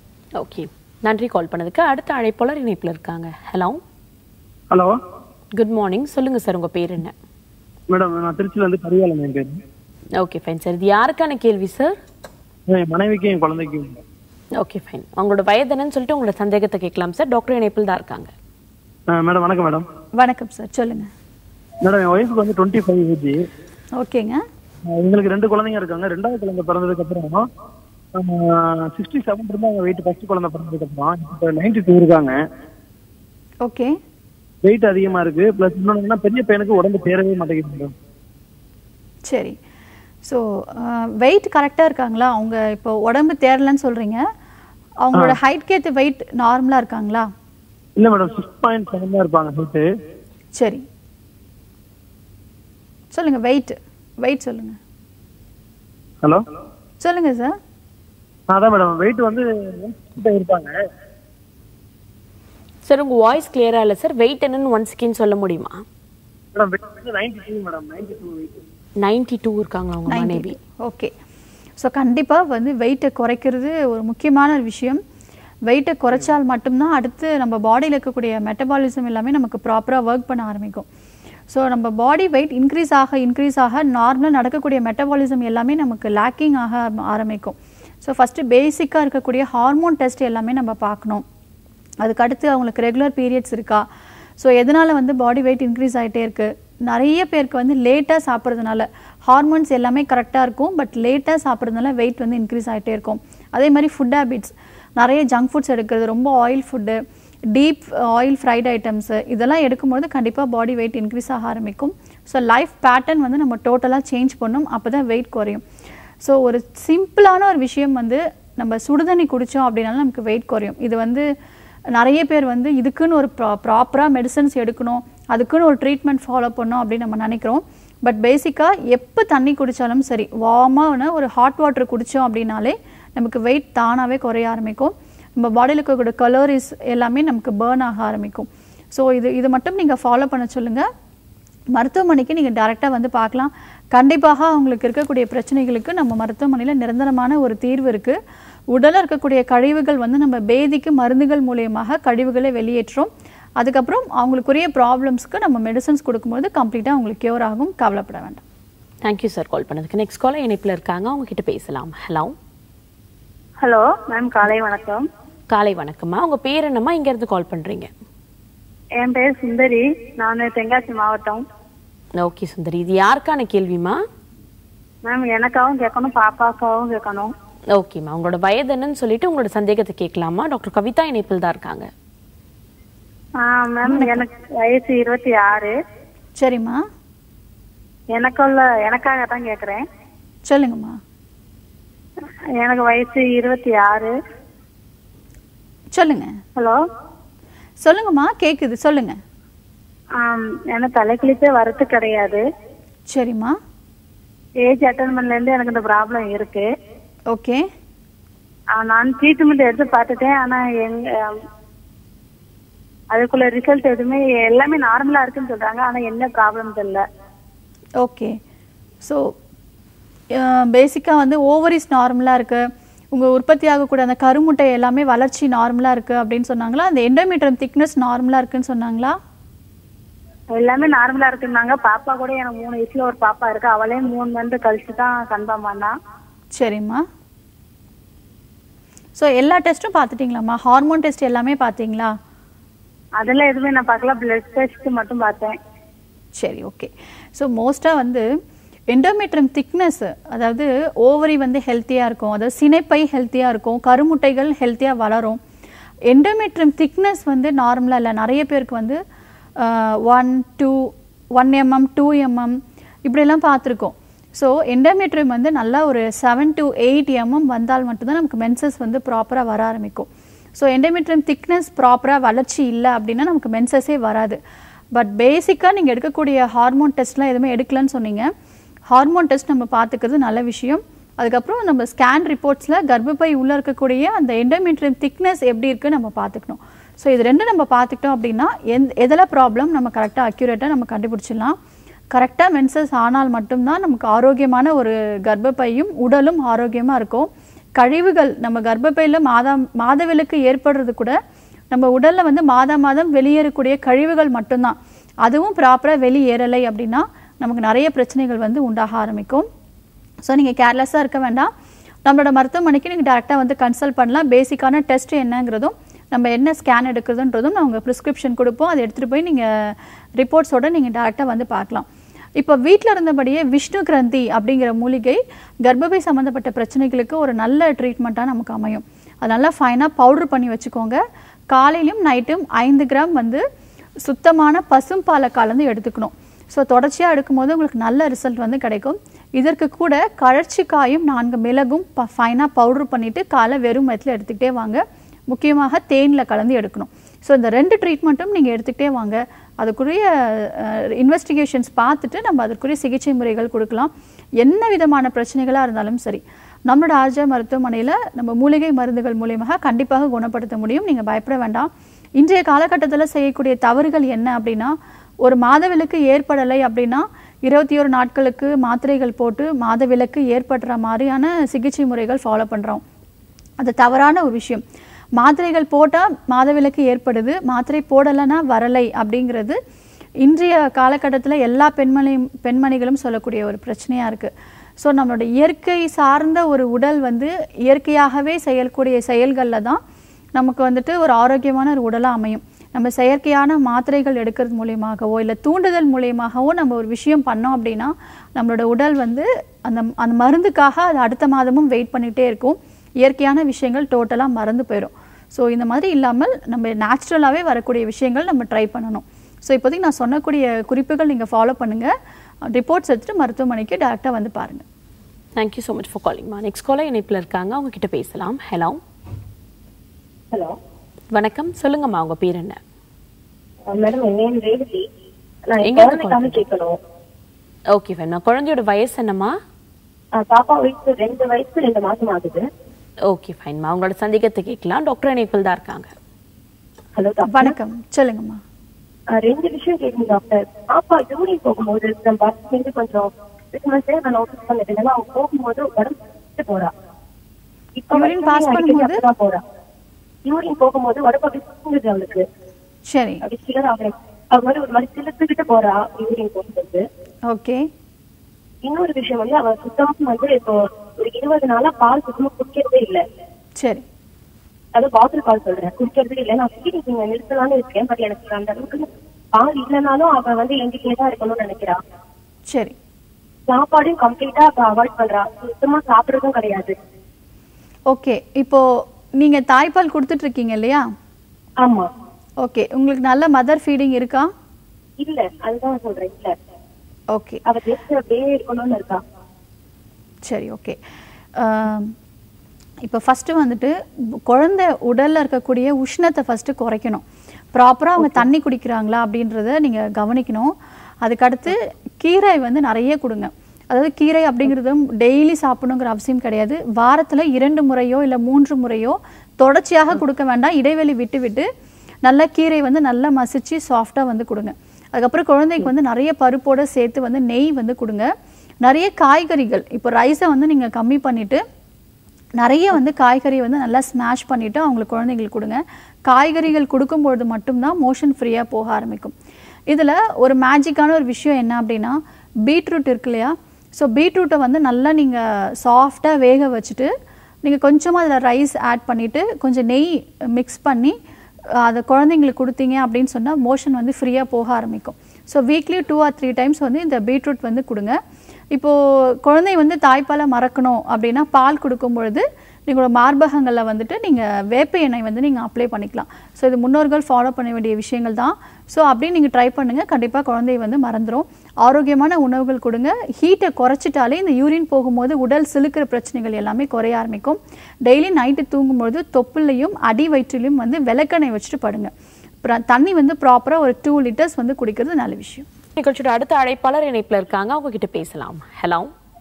ஓகே நன்றி கால் பண்ணதுக்கு அடுத்த அழைப்பாளர் இணைப்பில் இருக்காங்க ஹலோ
ஹலோ
குட் மார்னிங் சொல்லுங்க சார் உங்க பேர் என்ன
மேடம் நான் திருச்சியில இருந்து கரிகாலன் என் பேர்
ஓகே ஃபைன் சார் இது யாருக்கான கேள்வி சார்
என் மனைவிக்கும் என் குழந்தைக்கும்
ஓகே ஃபைன் அவங்களோட வயது என்னன்னு சொல்லிட்டு உங்களோட சந்தேகத்தை கேட்கலாம் சார் டாக்டர் இணைப்பில் தான் இருக்காங்க
அஹ் மேடம் வணக்கம் மேடம்
வணக்கம் சார் சொல்லுங்கள்
மேடம் என் ஒய்ஃபுக்கு வந்து டுவெண்ட்டி ஃபைவ் ஏஜ்
ஓகேங்க
எங்களுக்கு ரெண்டு குழந்தைங்க இருக்காங்க ரெண்டாவது குழந்தை பிறந்ததுக்கு அப்புறம் சிக்ஸ்டி செவன் இருந்தா அவங்க வெயிட் ஃபர்ஸ்ட் குழந்தை பிறந்ததுக்கு அப்புறம் இப்போ நைன்டி டூ இருக்காங்க
ஓகே
வெயிட் அதிகமா இருக்கு பிளஸ் இன்னொன்னு பெரிய பையனுக்கு உடம்பு சேரவே மாட்டேங்குது மேடம்
சரி ஸோ வெயிட் கரெக்டாக இருக்காங்களா அவங்க இப்போ உடம்பு தேரலன்னு சொல்கிறீங்க அவங்களோட ஹைட்க்கு ஏற்ற வெயிட் நார்மலாக இருக்காங்களா
இல்ல மேடம் சிக்ஸ் பாயிண்ட் செவன் தான் இருப்பாங்க ஹைட்டு
சரி சொல்லுங்க வெயிட் வெயிட் சொல்லுங்க
ஹலோ
சொல்லுங்க சார்
அதான் மேடம் வெயிட் வந்து கிட்ட இருப்பாங்க
சார் உங்க வாய்ஸ் கிளியரா இல்ல சார் வெயிட் என்னன்னு ஒன் செகண்ட் சொல்ல முடியுமா
மேடம் வெயிட் வந்து ninety two madam ninety two weight
ninety two இருக்காங்களா உங்க மனைவி
ஓகே ஸோ கண்டிப்பாக வந்து வெயிட்டை குறைக்கிறது ஒரு முக்கியமான ஒரு விஷயம் வெயிட்டை குறைச்சால் மட்டும்தான் அடுத்து நம்ம பாடியில் இருக்கக்கூடிய மெட்டபாலிசம் எல்லாமே நமக்கு ப்ராப்பராக ஒர்க் பண்ண ஆரம்பிக்கும் ஸோ நம்ம பாடி வெயிட் இன்க்ரீஸ் ஆக இன்க்ரீஸ் ஆக நார்மலாக நடக்கக்கூடிய மெட்டபாலிசம் எல்லாமே நமக்கு லேக்கிங் ஆக ஆரம்பிக்கும் ஸோ ஃபஸ்ட்டு பேசிக்காக இருக்கக்கூடிய ஹார்மோன் டெஸ்ட் எல்லாமே நம்ம பார்க்கணும் அதுக்கு அடுத்து அவங்களுக்கு ரெகுலர் பீரியட்ஸ் இருக்கா ஸோ எதனால் வந்து பாடி வெயிட் இன்க்ரீஸ் ஆகிட்டே இருக்குது நிறைய பேருக்கு வந்து லேட்டாக சாப்பிட்றதுனால ஹார்மோன்ஸ் எல்லாமே கரெக்டாக இருக்கும் பட் லேட்டாக சாப்பிட்றதுனால வெயிட் வந்து இன்க்ரீஸ் ஆகிட்டே இருக்கும் அதே மாதிரி ஃபுட் ஹேபிட்ஸ் நிறைய ஜங்க் ஃபுட்ஸ் எடுக்கிறது ரொம்ப oil food deep oil fried items இதெல்லாம் எடுக்கும்போது கண்டிப்பாக பாடி வெயிட் இன்க்ரீஸ் ஆக ஆரம்பிக்கும் ஸோ லைஃப் பேட்டர்ன் வந்து நம்ம டோட்டலாக சேஞ்ச் பண்ணணும் அப்போ தான் வெயிட் குறையும் ஸோ ஒரு சிம்பிளான ஒரு விஷயம் வந்து நம்ம சுடுதண்ணி குடித்தோம் அப்படின்னாலும் நமக்கு வெயிட் குறையும் இது வந்து நிறைய பேர் வந்து இதுக்குன்னு ஒரு ப்ரா ப்ராப்பராக மெடிசன்ஸ் எடுக்கணும் அதுக்குன்னு ஒரு ட்ரீட்மெண்ட் ஃபாலோ பண்ணணும் அப்படின்னு நம்ம நினைக்கிறோம் பட் பேசிக்காக எப்போ தண்ணி குடித்தாலும் சரி வார்மான ஒரு ஹாட் வாட்டர் குடித்தோம் அப்படின்னாலே நமக்கு வெயிட் தானாகவே குறைய ஆரம்பிக்கும் நம்ம பாடியில் இருக்கக்கூடிய கலோரிஸ் எல்லாமே நமக்கு பேர்ன் ஆக ஆரம்பிக்கும் ஸோ இது இது மட்டும் நீங்கள் ஃபாலோ பண்ண சொல்லுங்கள் மருத்துவமனைக்கு நீங்கள் டைரெக்டாக வந்து பார்க்கலாம் கண்டிப்பாக அவங்களுக்கு இருக்கக்கூடிய பிரச்சனைகளுக்கு நம்ம மருத்துவமனையில் நிரந்தரமான ஒரு தீர்வு இருக்குது உடலில் இருக்கக்கூடிய கழிவுகள் வந்து நம்ம பேதிக்கு மருந்துகள் மூலியமாக கழிவுகளை வெளியேற்றோம் அதுக்கப்புறம் அவங்களுக்குரிய ப்ராப்ளம்ஸ்க்கு நம்ம மெடிசன்ஸ் கொடுக்கும்போது கம்ப்ளீட்டாக அவங்களுக்கு க்யூர் ஆகும் கவலைப்பட வேண்டாம்
தேங்க்யூ சார் கால் பண்ணதுக்கு நெக்ஸ்ட் காலர் இணைப்பில் இருக்காங்க அவங்க கிட்ட பேசலாம் ஹலோ
ஹலோ மேம் காலை வணக்கம்
காலை வணக்கம்மா உங்க பேர் என்னம்மா இங்க இருந்து கால் பண்றீங்க
என் பேர் சுந்தரி நான் தென்காசி மாவட்டம்
ஓகே சுந்தரி இது யாருக்கான கேள்விமா
மேம் எனக்காகவும் கேட்கணும் பாப்பாக்காகவும் கேட்கணும்
ஓகேம்மா உங்களோட வயது என்னன்னு சொல்லிட்டு உங்களோட சந்தேகத்தை கேட்கலாமா டாக்டர் கவிதா இணைப்பில் தான் இருக்காங்க
ஆ, மேம் எனக்கு வயசு இருபத்தி ஆறு
சரிம்மா
எனக்குள்ள எனக்காக தான் கேக்குறேன்
சொல்லுங்கம்மா
எனக்கு வயசு இருபத்தி ஆறு
சொல்லுங்க
ஹலோ
சொல்லுங்கம்மா கேட்குது சொல்லுங்க
ஆம், எனக்கு தலைக்குளிப்பே வரது கிடையாது
சரிம்மா
ஏஜ் அட்டன்மெண்ட்ல இருந்து எனக்கு இந்த ப்ராப்ளம் இருக்கு
ஓகே
ஆ, நான் ட்ரீட்மெண்ட் எடுத்து பார்த்துட்டேன் ஆனா எங்க ஆம், அதுக்குள்ள ரிசல்ட் எதுவுமே எல்லாமே நார்மலா இருக்குன்னு சொல்றாங்க ஆனா என்ன ப்ராப்ளம் தெரியல
ஓகே ஸோ பேசிக்காக வந்து ஓவரிஸ் நார்மலாக இருக்குது உங்கள் உற்பத்தி ஆகக்கூடிய அந்த கருமுட்டை எல்லாமே வளர்ச்சி நார்மலாக இருக்குது அப்படின்னு சொன்னாங்களா அந்த எண்டோமீட்டரம் திக்னஸ் நார்மலாக இருக்குன்னு சொன்னாங்களா
எல்லாமே நார்மலா இருக்குன்னாங்க பாப்பா கூட எனக்கு மூணு வயசுல ஒரு பாப்பா இருக்கு அவளே மூணு மந்த் கழிச்சு தான் கன்ஃபார்ம் பண்ணா
சரிம்மா ஸோ எல்லா டெஸ்ட்டும் பார்த்துட்டிங்களாம்மா ஹார்மோன் டெஸ்ட் எல்லாமே பார்த்தீங்களா
அதெல்லாம் எதுவுமே நான் பார்க்கல பிளட் டெஸ்ட் மட்டும் பார்த்தேன்
சரி ஓகே ஸோ மோஸ்ட்டாக வந்து எண்டோமெட்ரம் திக்னஸ் அதாவது ஓவரி வந்து ஹெல்த்தியாக இருக்கும் அதாவது சினைப்பை ஹெல்த்தியாக இருக்கும் கருமுட்டைகள் ஹெல்த்தியாக வளரும் எண்டோமெட்ரம் திக்னஸ் வந்து நார்மலாக இல்லை நிறைய பேருக்கு வந்து one two one MM two MM இப்படியெல்லாம் பார்த்துருக்கோம் ஸோ எண்டோமெட்ரியம் வந்து நல்லா ஒரு செவன் to எயிட் எம்எம் வந்தால் மட்டும்தான் நமக்கு மென்சஸ் வந்து ப்ராப்பராக வர ஆரம்பிக்கும் ஸோ எண்டோமெட்ரியம் திக்னஸ் ப்ராப்பராக வளர்ச்சி இல்லை அப்படின்னா நமக்கு மென்சஸே வராது பட் பேசிக்காக நீங்கள் எடுக்கக்கூடிய ஹார்மோன் டெஸ்ட்லாம் எதுவுமே எடுக்கலன்னு சொன்னீங்க ஹார்மோன் டெஸ்ட் நம்ம பார்த்துக்கிறது நல்ல விஷயம் அதுக்கப்புறம் நம்ம ஸ்கேன் ரிப்போர்ட்ஸில் கர்ப்பப்பை உள்ளே இருக்கக்கூடிய அந்த எண்டோமெட்ரியம் திக்னஸ் எப்படி இருக்குன்னு நம்ம பார்த்துக்கணும் ஸோ இது ரெண்டும் நம்ம பார்த்துக்கிட்டோம் அப்படின்னா எந் எதில் ப்ராப்ளம் நம்ம கரெக்டாக அக்யூரேட்டாக நம்ம கண்டுபிடிச்சிடலாம் கரெக்டாக மென்சஸ் ஆனால் மட்டும்தான் நமக்கு ஆரோக்கியமான ஒரு கர்ப்பப்பையும் உடலும் ஆரோக்கியமாக இருக்கும் கழிவுகள் நம்ம கர்ப்பப்பையில் மாதம் மாதவிலக்கு ஏற்படுறது கூட நம்ம உடலில் வந்து மாதம் மாதம் வெளியேறக்கூடிய கழிவுகள் மட்டும்தான் அதுவும் ப்ராப்பராக வெளியேறலை அப்படின்னா நமக்கு நிறைய பிரச்சனைகள் வந்து உண்டாக ஆரம்பிக்கும் ஸோ நீங்கள் கேர்லெஸ்ஸாக இருக்க வேண்டாம் நம்மளோட மருத்துவமனைக்கு நீங்கள் டேரெக்டாக வந்து கன்சல்ட் பண்ணலாம் பேசிக்கான டெஸ்ட் என்னங்கிறதும் நம்ம என்ன ஸ்கேன் எடுக்கிறதுன்றதும் நான் உங்கள் ப்ரிஸ்கிரிப்ஷன் கொடுப்போம் அதை எடுத்துகிட்டு போய் நீங்கள் ரிப்போர்ட்ஸோட நீங்கள் டேரெக்டாக வந்து பார்க்கலாம் இப்போ வீட்டில் இருந்தபடியே விஷ்ணு கிரந்தி அப்படிங்கிற மூலிகை கர்ப்பப்பை சம்மந்தப்பட்ட பிரச்சனைகளுக்கு ஒரு நல்ல ட்ரீட்மெண்ட்டாக நமக்கு அமையும் அது நல்லா ஃபைனாக பவுடர் பண்ணி வச்சுக்கோங்க காலையிலும் நைட்டும் ஐந்து கிராம் வந்து சுத்தமான பசும் பாலை கலந்து எடுத்துக்கணும் ஸோ தொடர்ச்சியாக எடுக்கும்போது உங்களுக்கு நல்ல ரிசல்ட் வந்து கிடைக்கும் இதற்கு கூட கழற்சிக்காயும் நான்கு மிளகும் ப ஃபைனாக பவுடர் பண்ணிவிட்டு காலை வெறும் வயத்தில் எடுத்துக்கிட்டே வாங்க முக்கியமாக தேனில் கலந்து எடுக்கணும் ஸோ இந்த ரெண்டு ட்ரீட்மெண்ட்டும் நீங்கள் எடுத்துக்கிட்டே வாங்க அதுக்குரிய இன்வெஸ்டிகேஷன்ஸ் பார்த்துட்டு நம்ம அதற்குரிய சிகிச்சை முறைகள் கொடுக்கலாம் என்ன விதமான பிரச்சனைகளாக இருந்தாலும் சரி நம்மளோட ஆர்ஜா மருத்துவமனையில் நம்ம மூலிகை மருந்துகள் மூலியமாக கண்டிப்பாக குணப்படுத்த முடியும் நீங்கள் பயப்பட வேண்டாம் இன்றைய காலகட்டத்தில் செய்யக்கூடிய தவறுகள் என்ன அப்படின்னா ஒரு மாதவிலக்கு ஏற்படலை அப்படின்னா இருபத்தி ஒரு நாட்களுக்கு மாத்திரைகள் போட்டு மாதவிலக்கு ஏற்படுற மாதிரியான சிகிச்சை முறைகள் ஃபாலோ பண்ணுறோம் அது தவறான ஒரு விஷயம் மாத்திரைகள் போட்டால் மாதவிலக்கு ஏற்படுது மாத்திரை போடலைன்னா வரலை அப்படிங்கிறது இன்றைய காலகட்டத்தில் எல்லா பெண்மணி பெண்மணிகளும் சொல்லக்கூடிய ஒரு பிரச்சனையாக இருக்குது ஸோ நம்மளோட இயற்கை சார்ந்த ஒரு உடல் வந்து இயற்கையாகவே செய்யக்கூடிய செயல்களில் தான் நமக்கு வந்துட்டு ஒரு ஆரோக்கியமான ஒரு உடலாக அமையும் நம்ம செயற்கையான மாத்திரைகள் எடுக்கிறது மூலியமாகவோ இல்லை தூண்டுதல் மூலியமாகவோ நம்ம ஒரு விஷயம் பண்ணோம் அப்படின்னா நம்மளோட உடல் வந்து அந்த அந்த மருந்துக்காக அது அடுத்த மாதமும் வெயிட் பண்ணிகிட்டே இருக்கும் இயற்கையான விஷயங்கள் டோட்டலாக மறந்து போயிடும் ஸோ இந்த மாதிரி இல்லாமல் நம்ம நேச்சுரலாகவே வரக்கூடிய விஷயங்கள் நம்ம ட்ரை பண்ணணும் ஸோ இப்போதைக்கு நான் சொன்னக்கூடிய குறிப்புகள் நீங்கள் ஃபாலோ பண்ணுங்கள் ரிப்போர்ட்ஸ் எடுத்துட்டு மருத்துவமனைக்கு டேரெக்டாக வந்து பாருங்கள்
தேங்க்யூ ஸோ மச் ஃபார் காலிங்மா நெக்ஸ்ட் காலர் இணைப்பில் இருக்காங்க அவங்க கிட்ட பேசலாம் ஹலோ
ஹலோ
வணக்கம் சொல்லுங்கம்மா உங்க பேர் என்ன
மேடம் என் நேம் ரேவதி நான்
எங்க
என்
இருந்து
குழந்தைக்காக கேட்கணும்
ஓகே ஃபைன்மா குழந்தையோட வயசு என்னம்மா
ஆஹ் பாப்பா வயசு ரெண்டு வயசு ரெண்டு மாசம் ஆகுது
ஓகே ஃபைன்மா உங்களோட சந்தேகத்தை கேட்கலாம் டாக்டர் இணைப்பில் தான் இருக்காங்க
ஹலோ டாக்டர்
வணக்கம் சொல்லுங்கம்மா
ஆஹ் ரெண்டு விஷயம் கேட்கணும் டாக்டர் பாப்பா யூரின் போகும்போது நம்ம பஸ் வந்து கொஞ்சம் கிறிஸ்மஸே நான் நோட்டீஸ் பண்ணிட்டேன் ஏன்னா அவ போகும்போது உடம்பு விட்டு போறா இப்ப
Urine
வரைக்கும்
pass
அடிக்கடி
பண்ணும்போது?
அப்படிதான் போறா யூரின் போகும்போது உடம்பு அப்படி சுங்குது அவளுக்கு
சரி
அப்படி சிலர் அவ அவ மாதிரி ஒரு மாதிரி சிலுத்துக்கிட்டு போறா யூரின் போகும்போது
ஓகே
இன்னொரு விஷயம் வந்து அவ சுத்தமா வந்து இப்போ ஒரு இருபது நாளா பால் சுத்தமா குடிக்கிறதே இல்ல
சரி
அது பாட்டில் பால் சொல்றேன் குடிக்கிறதே இல்ல நான் ஃபீடிங் நீங்க நிறுத்தலாம்னு இருக்கேன் பட் எனக்கு அந்த அளவுக்கு பால் இல்லைனாலும் அவ வந்து எங்கிட்டே தான் இருக்கணும்னு நினைக்கிறா
சரி
சாப்பாடும் கம்ப்ளீட்டா அவ அவாய்ட் பண்றா சுத்தமா சாப்பிடுறதும் கிடையாது
ஓகே இப்போ நீங்க தாய்ப்பால் கொடுத்துட்டு இருக்கீங்க இல்லையா
ஆமா
ஓகே உங்களுக்கு நல்ல மதர் ஃபீடிங் இருக்கா
இல்ல அதுதான் சொல்றேன் இல்ல
ஓகே
அவ ஜஸ்ட் அப்படியே இருக்கணும்னு இருக்கா
சரி ஓகே இப்போ ஃபஸ்ட்டு வந்துட்டு குழந்தை உடலில் இருக்கக்கூடிய உஷ்ணத்தை ஃபஸ்ட்டு குறைக்கணும் ப்ராப்பராக அவங்க தண்ணி குடிக்கிறாங்களா அப்படின்றத நீங்கள் கவனிக்கணும் அதுக்கடுத்து கீரை வந்து நிறைய கொடுங்க அதாவது கீரை அப்படிங்கிறதும் டெய்லி சாப்பிடணுங்கிற அவசியம் கிடையாது வாரத்தில் இரண்டு முறையோ இல்லை மூன்று முறையோ தொடர்ச்சியாக கொடுக்க வேண்டாம் இடைவெளி விட்டு விட்டு நல்ல கீரை வந்து நல்லா மசிச்சு சாஃப்டாக வந்து கொடுங்க அதுக்கப்புறம் குழந்தைக்கு வந்து நிறைய பருப்போட சேர்த்து வந்து நெய் வந்து கொடுங்க நிறைய காய்கறிகள் இப்போ ரைஸை வந்து நீங்கள் கம்மி பண்ணிவிட்டு நிறைய வந்து காய்கறி வந்து நல்லா ஸ்மாஷ் பண்ணிவிட்டு அவங்களுக்கு குழந்தைங்களுக்கு கொடுங்க காய்கறிகள் கொடுக்கும்பொழுது மட்டும்தான் மோஷன் ஃப்ரீயாக போக ஆரம்பிக்கும் இதில் ஒரு மேஜிக்கான ஒரு விஷயம் என்ன அப்படின்னா பீட்ரூட் இருக்கு இல்லையா ஸோ பீட்ரூட்டை வந்து நல்லா நீங்கள் சாஃப்டாக வேக வச்சுட்டு நீங்கள் கொஞ்சமாக அதில் ரைஸ் ஆட் பண்ணிவிட்டு கொஞ்சம் நெய் மிக்ஸ் பண்ணி அதை குழந்தைங்களுக்கு கொடுத்தீங்க அப்படின்னு சொன்னால் மோஷன் வந்து ஃப்ரீயாக போக ஆரம்பிக்கும் so weekly two or three times வந்து இந்த பீட்ரூட் வந்து கொடுங்க இப்போது குழந்தை வந்து தாய்ப்பாலை மறக்கணும் அப்படின்னா பால் கொடுக்கும் பொழுது நீங்களோட மார்பகங்களில் வந்துட்டு நீங்கள் வேப்ப எண்ணெய் வந்து நீங்கள் அப்ளை பண்ணிக்கலாம் ஸோ இது முன்னோர்கள் ஃபாலோ பண்ண வேண்டிய விஷயங்கள் தான் ஸோ அப்படியே நீங்கள் ட்ரை பண்ணுங்கள் கண்டிப்பாக குழந்தை வந்து மறந்துடும் ஆரோக்கியமான உணவுகள் கொடுங்க ஹீட்டை குறைச்சிட்டாலே இந்த யூரின் போகும்போது உடல் சிலுக்கிற பிரச்சனைகள் எல்லாமே குறைய ஆரம்பிக்கும் டெய்லி நைட்டு தூங்கும்போது தொப்புலையும் அடி வயிற்றிலையும் வந்து விளக்கெண்ணெய் வச்சுட்டு படுங்க அப்புறம் தண்ணி வந்து ப்ராப்பராக ஒரு டூ லிட்டர்ஸ் வந்து குடிக்கிறது நல்ல விஷயம்
நிகழ்ச்சியோட அடுத்த அழைப்பாளர் இணைப்பில் இருக்காங்க அவங்க கிட்ட பேசலாம் hello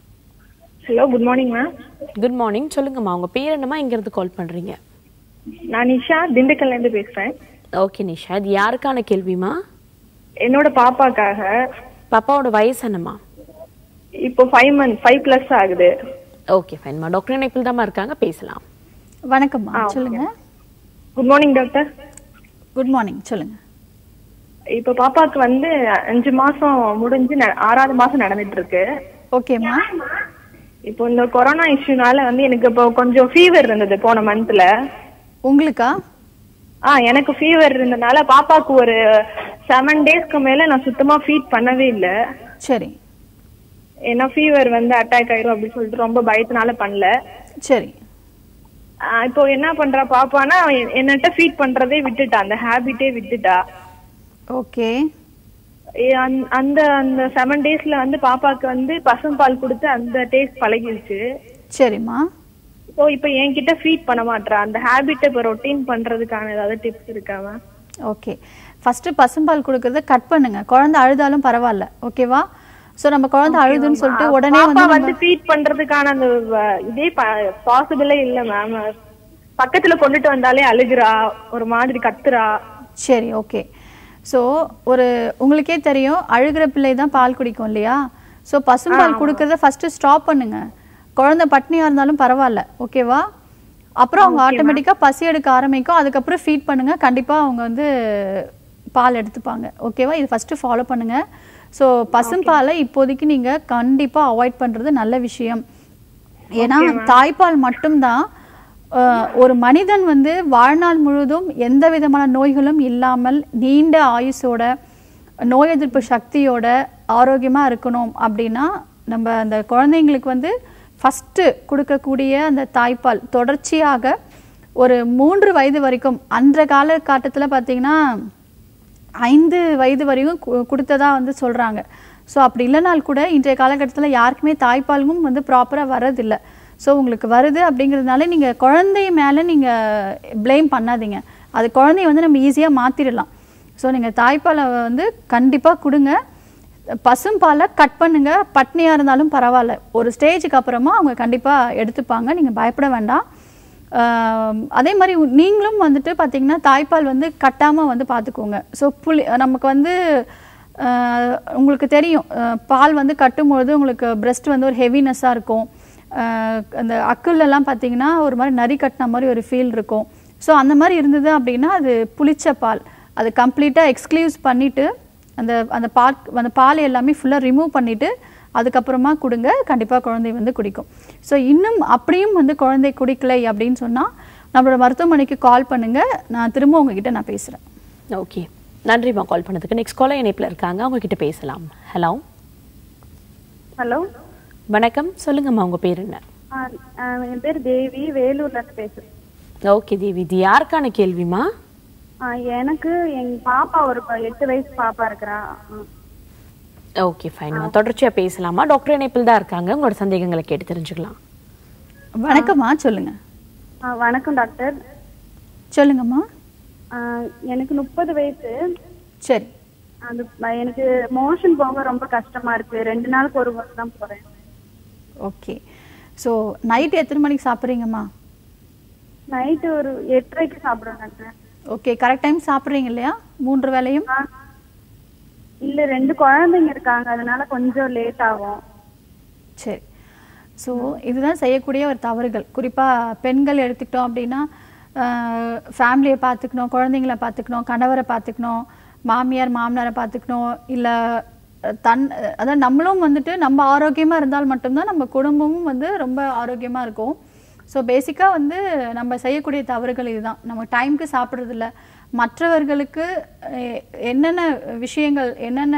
hello good morning ma'am
good morning சொல்லுங்கம்மா உங்க பேர் என்னம்மா இங்க இருந்து கால் பண்றீங்க
நான் நிஷா திண்டுக்கல்ல இருந்து பேசுறேன்
ஓகே நிஷா இது யாருக்கான கேள்விமா
என்னோட பாப்பாக்காக
பாப்பாவோட வயசு என்னம்மா
இப்போ ஃபைவ் மந்த் ஃபைவ் பிளஸ் ஆகுது
ஓகே ஃபைன்மா டாக்டர் இணைப்பில் தாம்மா இருக்காங்க பேசலாம்
வணக்கம்மா சொல்லுங்க
good morning doctor
good morning சொல்லுங்க
இப்போ பாப்பாக்கு வந்து அஞ்சு மாசம் முடிஞ்சு ந- ஆறாவது மாசம் நடந்துட்டு இருக்கு
ஓகேம்மா
இப்போ இந்த கொரோனா இஷ்யூனால வந்து எனக்கு இப்போ கொஞ்சம் ஃபீவர் இருந்தது போன மந்த்ல
உங்களுக்கா
ஆ எனக்கு ஃபீவர் இருந்தனால பாப்பாக்கு ஒரு செவன் டேஸ்க்கு மேல நான் சுத்தமா ஃபீட் பண்ணவே இல்லை
சரி
ஏன்னா ஃபீவர் வந்து அட்டாக் ஆயிரும் அப்படின்னு சொல்லிட்டு ரொம்ப பயத்தினால பண்ணல
சரி
ஆஹ் இப்போ என்ன பண்றா பாப்பானா எ- என்னட்ட ஃபீட் பண்றதே விட்டுட்டா அந்த ஹாபிட்டே விட்டுட்டா
ஓகே
ஏ, அந்த- அந்த அந்த செவன் டேஸ்ல வந்து பாப்பாக்கு வந்து பசும்பால் கொடுத்து அந்த டேஸ்ட் பழகிருச்சு
சரிம்மா
ஸோ இப்போ என்கிட்ட ஃபீட் பண்ண மாட்றா அந்த ஹாபிட்டை இப்போ ரொட்டீன் பண்றதுக்கான ஏதாவது டிப்ஸ் இருக்காவா
ஓகே ஃபஸ்ட்டு பசும்பால் கொடுக்கறத கட் பண்ணுங்க குழந்தை அழுதாலும் பரவாயில்ல ஓகேவா ஸோ நம்ம குழந்தை அழுதுன்னு சொல்லிட்டு உடனே
பாப்பா
வந்து
வந்து ஃபீட் பண்றதுக்கான அந்த வ- இதே பாசிபிளே இல்ல மேம் பக்கத்துல கொண்டுட்டு வந்தாலே அழுகுறா ஒரு மாதிரி கத்துறா
சரி ஓகே ஸோ ஒரு உங்களுக்கே தெரியும் அழுகிற பிள்ளை தான் பால் குடிக்கும் இல்லையா ஸோ பசும்பால் கொடுக்கறத ஃபஸ்ட்டு ஸ்டாப் பண்ணுங்க குழந்தை பட்னியாக இருந்தாலும் பரவாயில்ல ஓகேவா அப்புறம் அவங்க ஆட்டோமேட்டிக்காக பசி எடுக்க ஆரம்பிக்கும் அதுக்கப்புறம் ஃபீட் பண்ணுங்க கண்டிப்பாக அவங்க வந்து பால் எடுத்துப்பாங்க ஓகேவா இது ஃபஸ்ட்டு ஃபாலோ பண்ணுங்கள் ஸோ பசும்பாலை இப்போதைக்கு நீங்கள் கண்டிப்பாக அவாய்ட் பண்ணுறது நல்ல விஷயம் ஏன்னா தாய்ப்பால் மட்டும்தான் அஹ், ஒரு மனிதன் வந்து வாழ்நாள் முழுவதும் எந்த விதமான நோய்களும் இல்லாமல் நீண்ட ஆயுசோட நோய் எதிர்ப்பு சக்தியோட ஆரோக்கியமாக இருக்கணும் அப்படின்னா நம்ம அந்த குழந்தைங்களுக்கு வந்து ஃபஸ்ட்டு கொடுக்கக்கூடிய அந்த தாய்ப்பால் தொடர்ச்சியாக ஒரு மூன்று வயது வரைக்கும் அன்ற காலகட்டத்தில் பார்த்தீங்கன்னா ஐந்து வயது வரையும் கு- கொடுத்ததா வந்து சொல்கிறாங்க ஸோ அப்படி இல்லைனால் கூட இன்றைய காலகட்டத்தில் யாருக்குமே தாய்ப்பாலும் வந்து ப்ராப்பராக வரதில்லை ஸோ உங்களுக்கு வருது அப்படிங்கிறதுனால நீங்கள் குழந்தை மேலே நீங்கள் ப்ளேம் பண்ணாதீங்க அது குழந்தைய வந்து நம்ம ஈஸியாக மாற்றிடலாம் ஸோ நீங்கள் தாய்ப்பாலை வந்து கண்டிப்பாக கொடுங்க பசும்பாலை கட் பண்ணுங்க பட்னியாக இருந்தாலும் பரவாயில்ல ஒரு ஸ்டேஜுக்கு அப்புறமா அவங்க கண்டிப்பாக எடுத்துப்பாங்க நீங்கள் பயப்பட வேண்டாம் ஆம், அதே மாதிரி உ- நீங்களும் வந்துட்டு பார்த்தீங்கன்னா தாய்ப்பால் வந்து கட்டாமல் வந்து பார்த்துக்கோங்க ஸோ புளி நமக்கு வந்து ஆஹ், உங்களுக்கு தெரியும் ஆஹ், பால் வந்து கட்டும்பொழுது உங்களுக்கு breast வந்து ஒரு ஹெவினஸ்ஸாக இருக்கும் ஆஹ், அந்த அக்குலெல்லாம் பார்த்தீங்கன்னா ஒரு மாதிரி நரி கட்டின மாதிரி ஒரு ஃபீல் இருக்கும் ஸோ அந்த மாதிரி இருந்தது அப்படின்னா அது புளிச்ச பால் அது கம்ப்ளீட்டாக எக்ஸ்க்ளூஸ் பண்ணிவிட்டு அந்த அந்த பால் அந்த பால் எல்லாமே ஃபுல்லாக ரிமூவ் பண்ணிவிட்டு அதுக்கப்புறமா கொடுங்க கண்டிப்பாக குழந்தை வந்து குடிக்கும் ஸோ இன்னும் அப்படியும் வந்து குழந்தை குடிக்கலை அப்படின்னு சொன்னால் நம்மளோட மருத்துவமனைக்கு கால் பண்ணுங்கள் நான் திரும்ப உங்ககிட்ட நான் பேசுகிறேன்
ஓகே நன்றிம்மா கால் பண்ணதுக்கு நெக்ஸ்ட் காலர் இணைப்பில் இருக்காங்க அவங்க கிட்ட பேசலாம் ஹலோ
ஹலோ
வணக்கம் சொல்லுங்கம்மா உங்க பேர் என்ன
என் பேர் தேவி வேலூர்ல இருந்து பேசுறேன்
ஓகே தேவி இது யாருக்கான கேள்விமா
ஆ, எனக்கு எங்க பாப்பா ஒரு ப- எட்டு வயசு பாப்பா இருக்கிறா ஆ.
ஓகே ஃபைன்மா தொடர்ச்சியா பேசலாமா டாக்டர் இணைப்பில் தான் இருக்காங்க உங்களோட சந்தேகங்களை கேட்டு தெரிஞ்சுக்கலாம்
வணக்கம்மா சொல்லுங்கள்
ஆ, வணக்கம் டாக்டர்
சொல்லுங்கம்மா
ஆ, எனக்கு முப்பது வயசு
சரி
அது ப- எனக்கு மோஷன் போக ரொம்ப கஷ்டமா இருக்கு ரெண்டு நாளுக்கு ஒரு முறை தான் போறேன்
ஓகே ஸோ நைட்டு எத்தனை மணிக்கு சாப்பிட்றீங்கம்மா
நைட்டு ஒரு எட்டரைக்கு சாப்பிடுவேன் டாக்டர்
ஓகே கரெக்ட் டைம் சாப்பிட்றீங்க இல்லையா மூன்று வேளையும்
ஆ. இல்ல ரெண்டு குழந்தைங்க இருக்காங்க அதனால கொஞ்சம் லேட் ஆகும்
சரி ஸோ இதுதான் செய்யக்கூடிய ஒரு தவறுகள் குறிப்பாக பெண்கள் எடுத்துக்கிட்டோம் அப்படின்னா ஃபேமிலியை பார்த்துக்கணும் குழந்தைங்கள பார்த்துக்கணும் கணவரை பார்த்துக்கணும் மாமியார் மாமனாரை பார்த்துக்கணும் இல்லை தன் அதான் நம்மளும் வந்துட்டு நம்ம ஆரோக்கியமாக இருந்தால் மட்டும்தான் நம்ம குடும்பமும் வந்து ரொம்ப ஆரோக்கியமாக இருக்கும் ஸோ பேசிக்காக வந்து நம்ம செய்யக்கூடிய தவறுகள் இதுதான் நம்ம டைம்க்கு சாப்பிட்றதில்ல மற்றவர்களுக்கு அஹ், என்னென்ன விஷயங்கள் என்னென்ன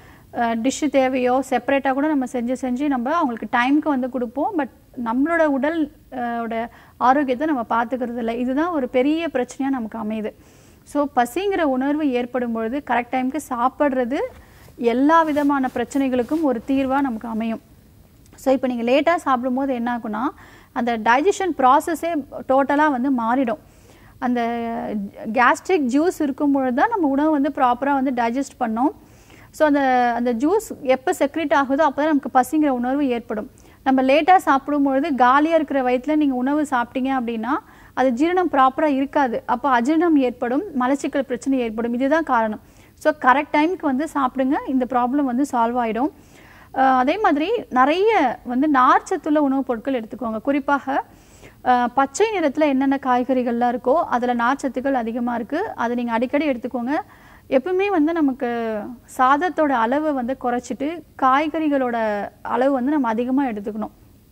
டிஷ்ஷு தேவையோ செப்பரேட்டாக கூட நம்ம செஞ்சு செஞ்சு நம்ம அவங்களுக்கு டைம்க்கு வந்து கொடுப்போம் பட் நம்மளோட உடல் அஹ், ஓட ஆரோக்கியத்தை நம்ம பார்த்துக்கிறது இல்லை இதுதான் ஒரு பெரிய பிரச்சனையாக நமக்கு அமையுது ஸோ பசிங்கிற உணர்வு ஏற்படும் பொழுது கரெக்ட் டைம்க்கு சாப்பிட்றது எல்லா விதமான பிரச்சனைகளுக்கும் ஒரு தீர்வாக நமக்கு அமையும் ஸோ இப்போ நீங்கள் லேட்டாக சாப்பிடும்போது என்ன ஆகும்னா அந்த டைஜஷன் ப்ராசஸே டோட்டலாக வந்து மாறிடும் அந்த கேஸ்ட்ரிக் ஜூஸ் இருக்கும் பொழுது தான் நம்ம உணவு வந்து ப்ராப்பராக வந்து டைஜஸ்ட் பண்ணோம் ஸோ அந்த அந்த ஜூஸ் எப்போ செக்ரேட் ஆகுதோ அப்போ தான் நமக்கு பசிங்கிற உணர்வு ஏற்படும் நம்ம லேட்டாக சாப்பிடும்பொழுது காலியாக இருக்கிற வயிற்றில் நீங்கள் உணவு சாப்பிட்டீங்க அப்படின்னா அது ஜீரணம் ப்ராப்பராக இருக்காது அப்போ அஜீரணம் ஏற்படும் மலச்சிக்கல் பிரச்சனை ஏற்படும் இதுதான் காரணம் ஸோ கரெக்ட் டைம்க்கு வந்து சாப்பிடுங்க இந்த ப்ராப்ளம் வந்து சால்வ் ஆகிடும் அஹ் அதே மாதிரி நிறைய வந்து நார்ச்சத்துள்ள உணவுப் பொருட்கள் எடுத்துக்கோங்க குறிப்பாக அஹ் பச்சை நிறத்தில் என்னென்ன காய்கறிகள்லாம் இருக்கோ அதில் நார்ச்சத்துக்கள் அதிகமாக இருக்குது அதை நீங்கள் அடிக்கடி எடுத்துக்கோங்க எப்பவுமே வந்து நமக்கு சாதத்தோட அளவை வந்து குறைச்சிட்டு காய்கறிகளோட அளவு வந்து நம்ம அதிகமாக எடுத்துக்கணும்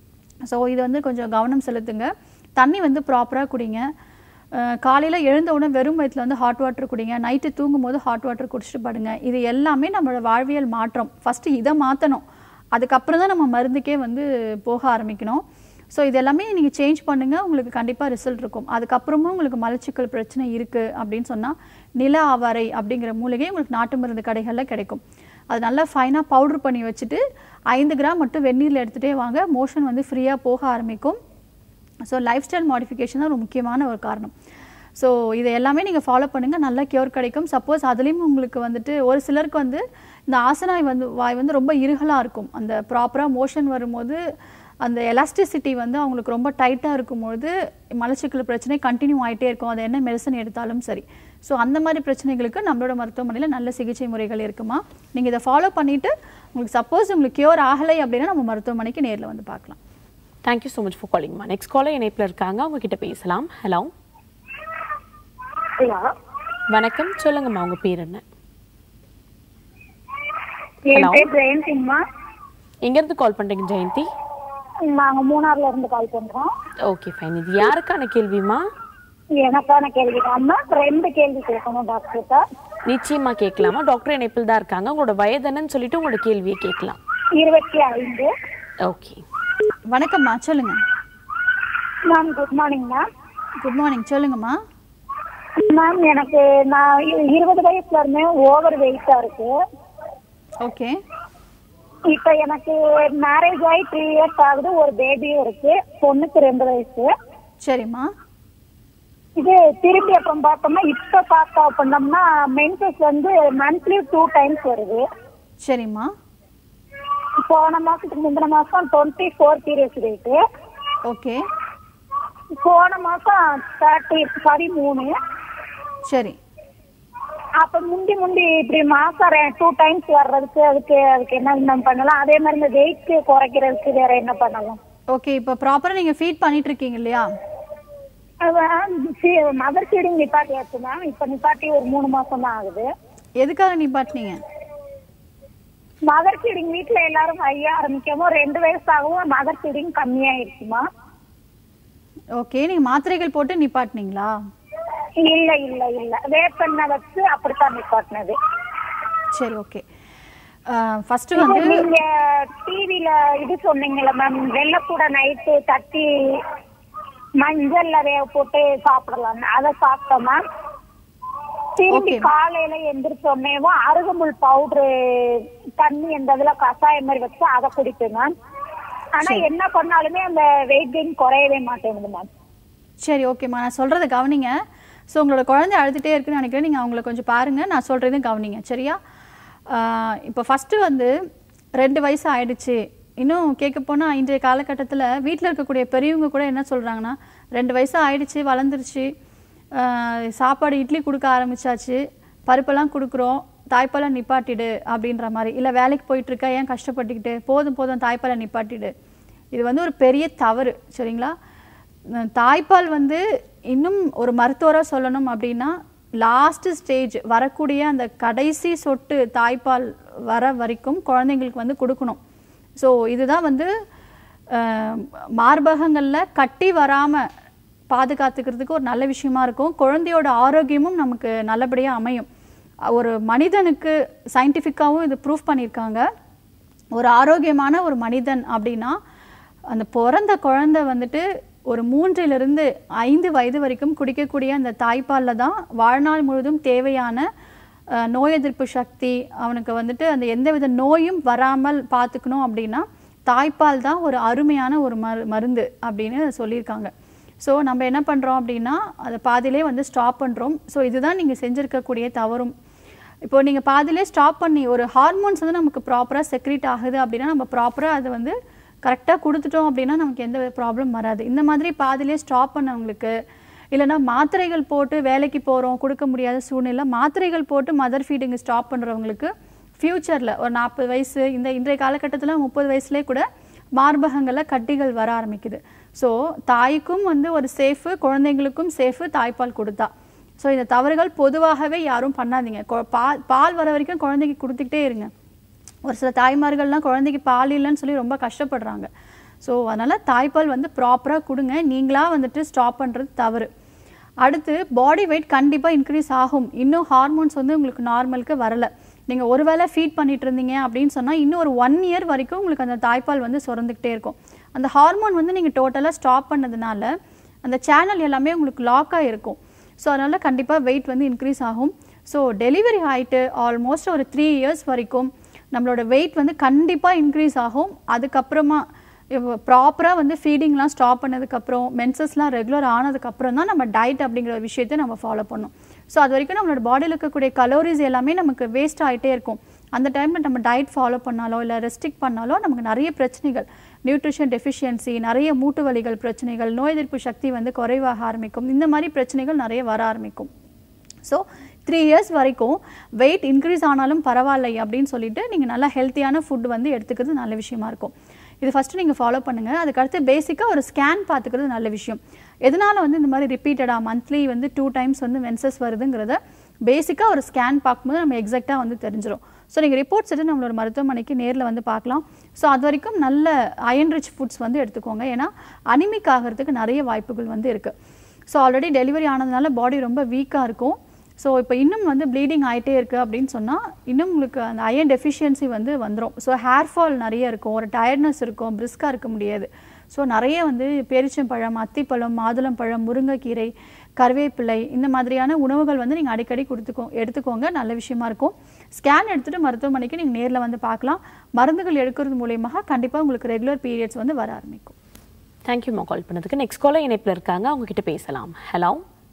ஸோ இது வந்து கொஞ்சம் கவனம் செலுத்துங்க தண்ணி வந்து ப்ராப்பராக குடிங்க காலையில் எழுந்த உடனே வெறும் வயிற்றில் வந்து ஹாட் வாட்டர் குடிங்க நைட்டு தூங்கும்போது ஹாட் வாட்டர் குடிச்சிட்டு படுங்க இது எல்லாமே நம்மளோட வாழ்வியல் மாற்றம் ஃபஸ்ட்டு இதை மாற்றணும் அதுக்கப்புறம் தான் நம்ம மருந்துக்கே வந்து போக ஆரம்பிக்கணும் ஸோ இது எல்லாமே நீங்கள் சேஞ்ச் பண்ணுங்கள் உங்களுக்கு கண்டிப்பாக ரிசல்ட் இருக்கும் அதுக்கப்புறமும் உங்களுக்கு மலச்சிக்கல் பிரச்சனை இருக்குது அப்படின்னு சொன்னால் நில ஆவாரை அப்படிங்கிற மூலிகை உங்களுக்கு நாட்டு மருந்து கடைகளில் கிடைக்கும் அது நல்லா ஃபைனாக பவுடர் பண்ணி வச்சுட்டு ஐந்து கிராம் மட்டும் வெந்நீரில் எடுத்துகிட்டே வாங்க மோஷன் வந்து ஃப்ரீயாக போக ஆரம்பிக்கும் ஸோ லைஃப் ஸ்டைல் மாடிஃபிகேஷன் தான் ஒரு முக்கியமான ஒரு காரணம் ஸோ இதை எல்லாமே நீங்கள் ஃபாலோ பண்ணுங்கள் நல்லா கியூர் கிடைக்கும் சப்போஸ் அதுலேயும் உங்களுக்கு வந்துட்டு ஒரு சிலருக்கு வந்து இந்த ஆசனாய் வந்து வாய் வந்து ரொம்ப இருகலாக இருக்கும் அந்த ப்ராப்பராக மோஷன் வரும்போது அந்த எலாஸ்டிசிட்டி வந்து அவங்களுக்கு ரொம்ப டைட்டாக இருக்கும்பொழுது மலச்சிக்கல் பிரச்சனை கண்டினியூ ஆகிட்டே இருக்கும் அது என்ன மெடிசன் எடுத்தாலும் சரி ஸோ அந்த மாதிரி பிரச்சனைகளுக்கு நம்மளோட மருத்துவமனையில் நல்ல சிகிச்சை முறைகள் இருக்குமா நீங்கள் இதை ஃபாலோ பண்ணிவிட்டு உங்களுக்கு சப்போஸ் உங்களுக்கு கியூர் ஆகலை அப்படின்னா நம்ம மருத்துவமனைக்கு நேரில் வந்து பார்க்கலாம்
தேங்க்யூ ஸோ மச் ஃபார் காலிங்மா நெக்ஸ்ட் காலர் இணைப்பில் இருக்காங்க அவங்க கிட்ட பேசலாம் ஹலோ
ஹலோ
வணக்கம் சொல்லுங்கம்மா உங்க பேர் என்ன
என்
Hello.
பேர் ஜெயந்திங்கம்மா
எங்க இருந்து கால் பண்றீங்க ஜெயந்தி
நாங்க மூணார்ல இருந்து கால் பண்றோம்
ஓகே ஃபைன் இது யாருக்கான கேள்விமா
எனக்கான கேள்வி அம்மா ரெண்டு கேள்வி கேட்கணும் டாக்டர்கிட்ட
நிச்சயமா கேட்கலாமா டாக்டர் இணைப்பில் தான் இருக்காங்க உங்களோட வயது என்னன்னு சொல்லிட்டு உங்களோட கேள்வியை கேட்கலாம்
இருபத்தி ஐந்து
ஓகே
வணக்கம்மா சொல்லுங்க
ma'am good morning ma'am
good morning சொல்லுங்கம்மா
மேம் எனக்கு நான் இ- இருபது வயசுல இருந்தே ஓவர் வெயிட்டா இருக்கு
ஓகே
இப்ப எனக்கு மேரேஜ் ஆகி த்ரீ இயர்ஸ் ஆகுது ஒரு பேபியும் இருக்கு பொண்ணுக்கு ரெண்டு வயசு
சரிம்மா
இது திரும்பி அப்புறம் பார்த்தோம்னா இப்ப பார்த்தா பண்ணோம்னா மென்சஸ் வந்து மந்த்லி டூ டைம்ஸ் வருது
சரிம்மா
போன மாசத்துக்கு முந்தின மாசம் twenty four periods date
okay
போன மாசம் தேர்ட்டி பதிமூணு
சரி
அப்ப முந்தி முந்தி இப்படி மாசம் டூ டைம்ஸ் வர்றதுக்கு அதுக்கு அதுக்கு என்ன என்ன பண்ணலாம் அதே மாதிரி இந்த வெயிட் குறைக்கிறதுக்கு வேற என்ன பண்ணலாம்
ஓகே இப்போ ப்ராப்பராக நீங்கள் ஃபீட் பண்ணிட்டு இருக்கீங்க இல்லையா
மதர் ஃபீடிங் நிப்பாட்டியாச்சு மேம் இப்ப நிப்பாட்டி ஒரு மூணு மாசம் தான் ஆகுது
எதுக்காக நிப்பாட்டினீங்க
மதர் ஃபீடிங் வீட்ல எல்லாரும் ஐயா ஆரம்பிக்கவும் ரெண்டு வயசாகவும் மதர் ஃபீடிங் கம்மியாயிருச்சுமா
ஓகே நீங்கள் மாத்திரைகள் போட்டு நிப்பாட்டினீங்களா
இல்ல இல்ல இல்ல வேப்பெண்ணெய் வச்சு அப்படித்தான் நிப்பாட்டினது
சரி ஓகே ஃபர்ஸ்ட் வந்து
நீங்க டிவில இது சொன்னீங்கல்ல மேம் வெள்ளக்கூட நைட்டு தட்டி மஞ்சள்ல வேக போட்டு சாப்பிடலாம் அதை சாப்பிட்டோம் மேம் திரும்பி
Okay.
காலையில எந்திரிச்ச உடனேவும் அருகம்புல் பவுடரு தண்ணி இந்த இதுல கஷாயம் மாதிரி வச்சு அதை குடிப்பேன் மேம் ஆனா என்ன பண்ணாலுமே அந்த வெயிட் கெயின் குறையவே மாட்டேங்குது மேம்
சரி ஓகேம்மா நான் சொல்கிறத கவனிங்க ஸோ உங்களோட குழந்தை அழுதுகிட்டே இருக்குன்னு நினைக்கிறேன் நீங்கள் அவங்கள கொஞ்சம் பாருங்கள் நான் சொல்கிறதையும் கவனிங்க சரியா ஆஹ் இப்போ ஃபஸ்ட்டு வந்து ரெண்டு வயசு ஆயிடுச்சு இன்னும் கேட்க போனால் இன்றைய காலகட்டத்தில் வீட்டில் இருக்கக்கூடிய பெரியவங்க கூட என்ன சொல்கிறாங்கன்னா ரெண்டு வயசு ஆயிடுச்சு வளர்ந்துருச்சு ஆஹ் சாப்பாடு இட்லி கொடுக்க ஆரம்பிச்சாச்சு பருப்பெல்லாம் கொடுக்குறோம் தாய்ப்பாலை நிப்பாட்டிடு அப்படின்ற மாதிரி இல்லை வேலைக்கு போயிட்டு இருக்க ஏன் கஷ்டப்பட்டுக்கிட்டு போதும் போதும் தாய்ப்பாலை நிப்பாட்டிடு இது வந்து ஒரு பெரிய தவறு சரிங்களா அஹ் தாய்ப்பால் வந்து இன்னும் ஒரு மருத்துவராக சொல்லணும் அப்படின்னா லாஸ்ட் ஸ்டேஜ் வரக்கூடிய அந்த கடைசி சொட்டு தாய்ப்பால் வர வரைக்கும் குழந்தைங்களுக்கு வந்து கொடுக்கணும் ஸோ இதுதான் வந்து அஹ், மார்பகங்களில் கட்டி வராமல் பாதுகாத்துக்கிறதுக்கு ஒரு நல்ல விஷயமா இருக்கும் குழந்தையோட ஆரோக்கியமும் நமக்கு நல்லபடியாக அமையும் ஒரு மனிதனுக்கு சயின்டிஃபிக்காகவும் இது ப்ரூஃப் பண்ணியிருக்காங்க ஒரு ஆரோக்கியமான ஒரு மனிதன் அப்படின்னா அந்த பிறந்த குழந்தை வந்துட்டு ஒரு மூன்றிலிருந்து ஐந்து வயது வரைக்கும் குடிக்கக்கூடிய அந்த தாய்ப்பாலில் தான் வாழ்நாள் முழுதும் தேவையான அஹ், நோய் எதிர்ப்பு சக்தி அவனுக்கு வந்துட்டு அந்த எந்தவித நோயும் வராமல் பார்த்துக்கணும் அப்படின்னா தாய்ப்பால் தான் ஒரு அருமையான ஒரு மரு மருந்து அப்படின்னு சொல்லியிருக்காங்க ஸோ நம்ம என்ன பண்ணுறோம் அப்படின்னா அதை பாதியிலே வந்து ஸ்டாப் பண்ணுறோம் ஸோ இதுதான் நீங்கள் செஞ்சுருக்கக்கூடிய தவறும் இப்போ நீங்கள் பாதியிலே ஸ்டாப் பண்ணி ஒரு ஹார்மோன்ஸ் வந்து நமக்கு ப்ராப்பராக செக்ரீட் ஆகுது அப்படின்னா நம்ம ப்ராப்பராக அதை வந்து கரெக்டாக கொடுத்துட்டோம் அப்படின்னா நமக்கு எந்த ப்ராப்ளம் வராது இந்த மாதிரி பாதியிலே ஸ்டாப் பண்ணவங்களுக்கு இல்லைன்னா மாத்திரைகள் போட்டு வேலைக்கு போகிறோம் கொடுக்க முடியாத சூழ்நிலை மாத்திரைகள் போட்டு மதர் ஃபீடிங் ஸ்டாப் பண்ணுறவங்களுக்கு ஃப்யூச்சரில் ஒரு நாற்பது வயசு இந்த இன்றைய காலகட்டத்தில் முப்பது வயசுலேயே கூட மார்பகங்களில் கட்டிகள் வர ஆரம்பிக்குது ஸோ தாய்க்கும் வந்து ஒரு சேஃபு குழந்தைங்களுக்கும் சேஃபு தாய்ப்பால் கொடுத்தா ஸோ இந்த தவறுகள் பொதுவாகவே யாரும் பண்ணாதீங்க கொ- பால் பால் வர வரைக்கும் குழந்தைக்கு கொடுத்துக்கிட்டே இருங்க ஒரு சில தாய்மார்கள்லாம் குழந்தைக்கு பால் இல்லைன்னு சொல்லி ரொம்ப கஷ்டப்படுறாங்க ஸோ அதனால் தாய்ப்பால் வந்து ப்ராப்பராக கொடுங்க நீங்களாக வந்துட்டு ஸ்டாப் பண்ணுறது தவறு அடுத்து பாடி வெயிட் கண்டிப்பாக இன்க்ரீஸ் ஆகும் இன்னும் ஹார்மோன்ஸ் வந்து உங்களுக்கு நார்மலுக்கு வரல நீங்கள் ஒருவேளை ஃபீட் பண்ணிட்டு இருந்தீங்க அப்படின்னு சொன்னால் இன்னும் ஒரு ஒன் இயர் வரைக்கும் உங்களுக்கு அந்த தாய்ப்பால் வந்து சுரந்துக்கிட்டே இருக்கும் அந்த ஹார்மோன் வந்து நீங்கள் டோட்டலாக ஸ்டாப் பண்ணதுனால அந்த சேனல் எல்லாமே உங்களுக்கு லாக்காக இருக்கும் ஸோ அதனால் கண்டிப்பாக வெயிட் வந்து இன்க்ரீஸ் ஆகும் ஸோ டெலிவரி ஆகிட்டு ஆல்மோஸ்ட் ஒரு த்ரீ இயர்ஸ் வரைக்கும் நம்மளோட வெயிட் வந்து கண்டிப்பாக இன்க்ரீஸ் ஆகும் அதுக்கப்புறமா ப்ராப்பராக வந்து ஃபீடிங்லாம் ஸ்டாப் பண்ணதுக்கப்புறம் மென்சஸ்லாம் ரெகுலர் ஆனதுக்கப்புறம் தான் நம்ம டயட் அப்படிங்கிற ஒரு விஷயத்தை நம்ம ஃபாலோ பண்ணணும் ஸோ அது வரைக்கும் நம்மளோட பாடியில் இருக்கக்கூடிய கலோரிஸ் எல்லாமே நமக்கு வேஸ்ட் ஆகிட்டே இருக்கும் அந்த டைமில் நம்ம டயட் ஃபாலோ பண்ணாலோ இல்லை ரெஸ்ட்ரிக்ட் பண்ணாலோ நமக்கு நிறைய பிரச்சனைகள் நியூட்ரிஷன் டெஃபிஷியன்சி நிறைய மூட்டு வலிகள் பிரச்சனைகள் நோய் எதிர்ப்பு சக்தி வந்து குறைவாக ஆரம்பிக்கும் இந்த மாதிரி பிரச்சனைகள் நிறைய வர ஆரம்பிக்கும் ஸோ த்ரீ இயர்ஸ் வரைக்கும் வெயிட் இன்க்ரீஸ் ஆனாலும் பரவாயில்லை அப்படின்னு சொல்லிட்டு நீங்கள் நல்லா ஹெல்த்தியான ஃபுட் வந்து எடுத்துக்கிறது நல்ல விஷயமா இருக்கும் இது ஃபஸ்ட்டு நீங்கள் ஃபாலோ பண்ணுங்கள் அதுக்கடுத்து பேசிக்காக ஒரு ஸ்கேன் பார்த்துக்கிறது நல்ல விஷயம் எதனால வந்து இந்த மாதிரி ரிப்பீட்டடாக மந்த்லி வந்து டூ டைம்ஸ் வந்து மென்சஸ் வருதுங்கிறத பேசிக்காக ஒரு ஸ்கேன் பார்க்கும்போது நம்ம எக்ஸாக்டாக வந்து தெரிஞ்சிடும் ஸோ நீங்கள் ரிப்போர்ட்ஸ் எடுத்து நம்மளோட மருத்துவமனைக்கு நேரில் வந்து பார்க்கலாம் ஸோ அது வரைக்கும் நல்ல அயன் ரிச் ஃபுட்ஸ் வந்து எடுத்துக்கோங்க ஏன்னா அனிமிக் ஆகிறதுக்கு நிறைய வாய்ப்புகள் வந்து இருக்குது ஸோ ஆல்ரெடி டெலிவரி ஆனதுனால பாடி ரொம்ப வீக்காக இருக்கும் ஸோ இப்போ இன்னும் வந்து ப்ளீடிங் ஆகிட்டே இருக்குது அப்படின்னு சொன்னால் இன்னும் உங்களுக்கு அந்த அயன் டெஃபிஷியன்சி வந்து வந்துடும் ஸோ ஹேர் ஃபால் நிறைய இருக்கும் ஒரு டயர்ட்னஸ் இருக்கும் பிரிஸ்காக இருக்க முடியாது ஸோ நிறைய வந்து பேரிச்சம்பழம் அத்திப்பழம் மாதுளம்பழம் முருங்கைக்கீரை கருவேப்பிலை இந்த மாதிரியான உணவுகள் வந்து நீங்கள் அடிக்கடி கொடுத்துக்கோ எடுத்துக்கோங்க நல்ல விஷயமா இருக்கும் ஸ்கேன் எடுத்துகிட்டு மருத்துவமனைக்கு நீங்கள் நேரில் வந்து பார்க்கலாம் மருந்துகள் எடுக்கிறது மூலியமாக கண்டிப்பாக உங்களுக்கு ரெகுலர் பீரியட்ஸ் வந்து வர ஆரம்பிக்கும்
தேங்க்யூம்மா கால் பண்ணதுக்கு நெக்ஸ்ட் காலர் இணைப்பில் இருக்காங்க அவங்க கிட்ட பேசலாம் ஹலோ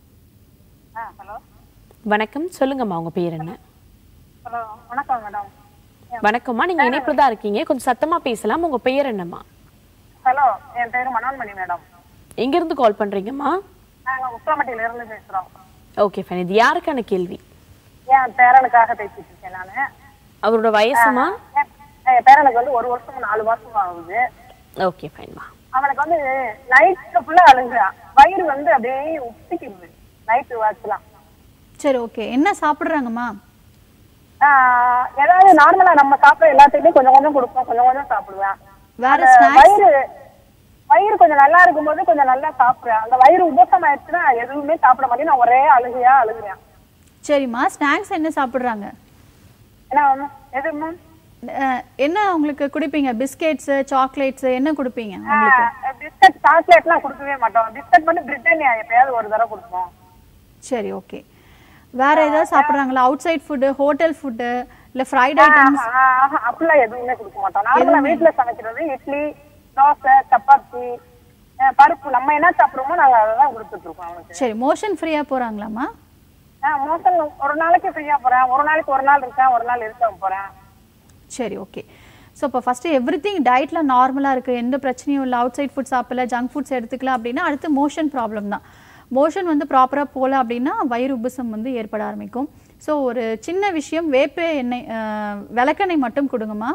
ஹலோ
வணக்கம் சொல்லுங்கம்மா உங்க பேர் என்ன
ஹலோ வணக்கம் மேடம்
வணக்கம்மா நீங்க இணைப்புல தான் இருக்கீங்க கொஞ்சம் சத்தமா பேசலாம் உங்க பெயர் என்னம்மா
ஹலோ என் பேரு மனோன்மணி மேடம்
எங்க இருந்து கால் பண்றீங்கம்மா
நாங்க உத்தமட்டில இருந்து பேசுறோம்
ஓகே ஃபைன் இது யாருக்கான கேள்வி
என் பேரனுக்காக பேசிட்டு இருக்கேன் நானு
அவரோட வயசுமா
என் என் பேரனுக்கு வந்து ஒரு வருஷம் நாலு மாசம் ஆகுது
ஓகே ஃபைன்மா
அவனுக்கு வந்து நைட்ல ஃபுல்லா அழுகுறான் வயிறு வந்து அப்படியே உப்பிக்குது நைட்டு வாட்ச்லாம்
சரி ஓகே என்ன சாப்பிட்றாங்கம்மா
ஆஹ் ஏதாவது நார்மலா நம்ம சாப்பிடுற எல்லாத்தையுமே கொஞ்சம் கொஞ்சம் கொடுப்போம் கொஞ்சம் கொஞ்சம் சாப்பிடுவேன்
வேற
அந்த
ஸ்நாக்ஸ்
வயிறு வயிறு கொஞ்சம் நல்லா இருக்கும்போது கொஞ்சம் நல்லா சாப்பிடுறேன் அந்த வயிறு உபசம் ஆயிடுச்சுன்னா எதுவுமே சாப்பிட மாட்டேன் நான் ஒரே அழுகையா அழுகுறேன்
சரிம்மா ஸ்நாக்ஸ் என்ன சாப்பிட்றாங்க
என்ன மேம் எது மேம்
அஹ், என்ன உங்களுக்கு குடிப்பீங்க பிஸ்கெட்ஸு சாக்லேட்ஸு என்ன கொடுப்பீங்க உங்களுக்கு
பிஸ்கட் சாக்லேட்லாம் கொடுக்கவே மாட்டோம் பிஸ்கட் மட்டும் பிரிட்டானியா எப்பயாவது ஒரு தடவை கொடுப்போம்
சரி ஓகே வேற ஏதாவது சாப்பிட்றாங்களா outside food hotel food இல்லை ஃப்ரைட் ஐட்டம்ஸ்
ஆஹா, ஆஹா, அப்படிலாம் எதுவுமே கொடுக்க மாட்டோம் நார்மலா வீட்டுல சமைக்கிறது இட்லி தோசை சப்பாத்தி அஹ் பருப்பு நம்ம என்ன சாப்பிடுறோமோ நாங்க அதெல்லாம் கொடுத்துட்டு இருக்கோம் அவனுக்கு
சரி மோஷன் ஃப்ரீயாக போகிறாங்களாம்மா
ஆஹ் மோசம் ஒரு நாளைக்கு ஃப்ரீயா போறேன் ஒரு நாளைக்கு ஒரு நாள் இருக்கேன் ஒரு நாள் இருக்க போறேன்
சரி ஓகே ஸோ இப்போ ஃபஸ்ட்டு எவ்ரி திங் டயட்டில் நார்மலாக இருக்குது எந்த பிரச்சனையும் இல்லை அவுட் சைட் ஃபுட்ஸ் சாப்பிடல ஜங்க் ஃபுட்ஸ் எடுத்துக்கலாம் அப்படின்னா அடுத்து மோஷன் ப்ராப்ளம் தான் மோஷன் வந்து ப்ராப்பராக போகல அப்படின்னா வயிறு உபசம் வந்து ஏற்பட ஆரம்பிக்கும் ஸோ ஒரு சின்ன விஷயம் வேப்ப எண்ணெய் அஹ், விளக்கெண்ணெய் மட்டும் கொடுங்கம்மா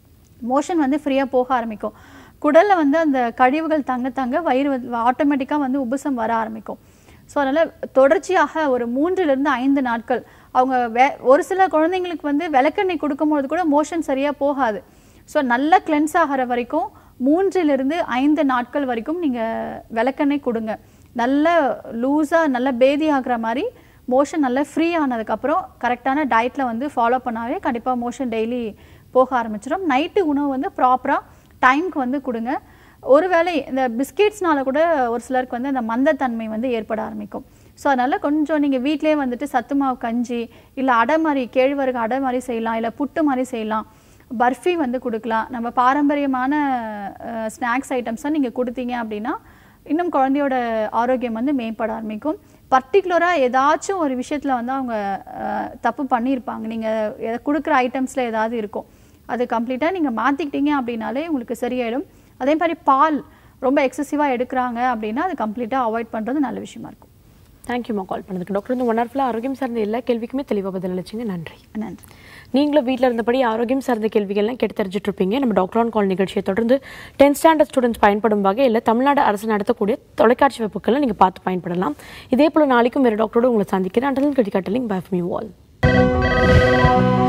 மோஷன் வந்து ஃப்ரீயாக போக ஆரம்பிக்கும் குடலில் வந்து அந்த கழிவுகள் தங்க தங்க வயிறு ஆட்டோமேட்டிக்காக வந்து உபசம் வர ஆரம்பிக்கும் ஸோ அதனால் தொடர்ச்சியாக ஒரு மூன்றிலிருந்து ஐந்து நாட்கள் அவங்க வே ஒரு சில குழந்தைங்களுக்கு வந்து விளக்கெண்ணெய் கொடுக்கும்போது கூட மோஷன் சரியாக போகாது ஸோ நல்லா கிளென்ஸ் ஆகிற வரைக்கும் மூன்றிலிருந்து ஐந்து நாட்கள் வரைக்கும் நீங்கள் விளக்கெண்ணெய் கொடுங்க நல்ல லூஸாக நல்ல பேதி ஆகுற மாதிரி மோஷன் நல்லா ஃப்ரீ ஆனதுக்கப்புறம் கரெக்டான டயட்டில் வந்து ஃபாலோ பண்ணாவே கண்டிப்பாக மோஷன் டெய்லி போக ஆரம்பிச்சிடும் நைட்டு உணவு வந்து ப்ராப்பராக டைம்க்கு வந்து கொடுங்க ஒருவேளை இந்த பிஸ்கெட்ஸ்னால கூட ஒரு சிலருக்கு வந்து அந்த மந்தத்தன்மை வந்து ஏற்பட ஆரம்பிக்கும் ஸோ அதனால் கொஞ்சம் நீங்கள் வீட்டிலே வந்துட்டு சத்து மாவு கஞ்சி இல்லை அடை மாதிரி கேழ்வரகு அடை மாதிரி செய்யலாம் இல்லை புட்டு மாதிரி செய்யலாம் பர்ஃபி வந்து கொடுக்கலாம் நம்ம பாரம்பரியமான ஸ்நாக்ஸ் ஐட்டம்ஸை நீங்கள் கொடுத்தீங்க அப்படின்னா இன்னும் குழந்தையோட ஆரோக்கியம் வந்து மேம்பட ஆரம்பிக்கும் பர்டிகுலராக ஏதாச்சும் ஒரு விஷயத்தில் வந்து அவங்க அஹ், தப்பு பண்ணியிருப்பாங்க நீங்கள் கொடுக்குற ஐட்டம்ஸில் ஏதாவது இருக்கும் அது கம்ப்ளீட்டாக நீங்கள் மாற்றிக்கிட்டீங்க அப்படின்னாலே உங்களுக்கு சரியாயிடும் அதே மாதிரி பால் ரொம்ப எக்ஸசிவாக எடுக்கிறாங்க அப்படின்னா அது கம்ப்ளீட்டாக அவாய்ட் பண்ணுறது நல்ல விஷயமா இருக்கும்
தேங்க்யூம்மா கால் பண்ணதுக்கு டாக்டர் வந்து ஒன் ஹவர் ஃபுல்லாக ஆரோக்கியம் சார்ந்த எல்லா கேள்விக்குமே தெளிவாக பதிலளிச்சிங்க நன்றி
நன்றி
நீங்களும் வீட்டில் இருந்தபடி ஆரோக்கியம் சார்ந்த கேள்விகள்லாம் கேட்டு தெரிஞ்சுட்டு இருப்பீங்க நம்ம டாக்டர் ஆன் கால் நிகழ்ச்சியை தொடர்ந்து டென்த் ஸ்டாண்டர்ட் ஸ்டூடெண்ட்ஸ் பயன்படும் வகையில் தமிழ்நாடு அரசு நடத்தக்கூடிய தொலைக்காட்சி வைப்புகளை நீங்கள் பார்த்து பயன்படலாம் இதே போல் நாளைக்கும் வேறு டாக்டரோடு உங்களை சந்திக்கிறேன் அண்டலின் கட்டிக்காட்டலிங் பை ஃப்ரம் யூ ஆல்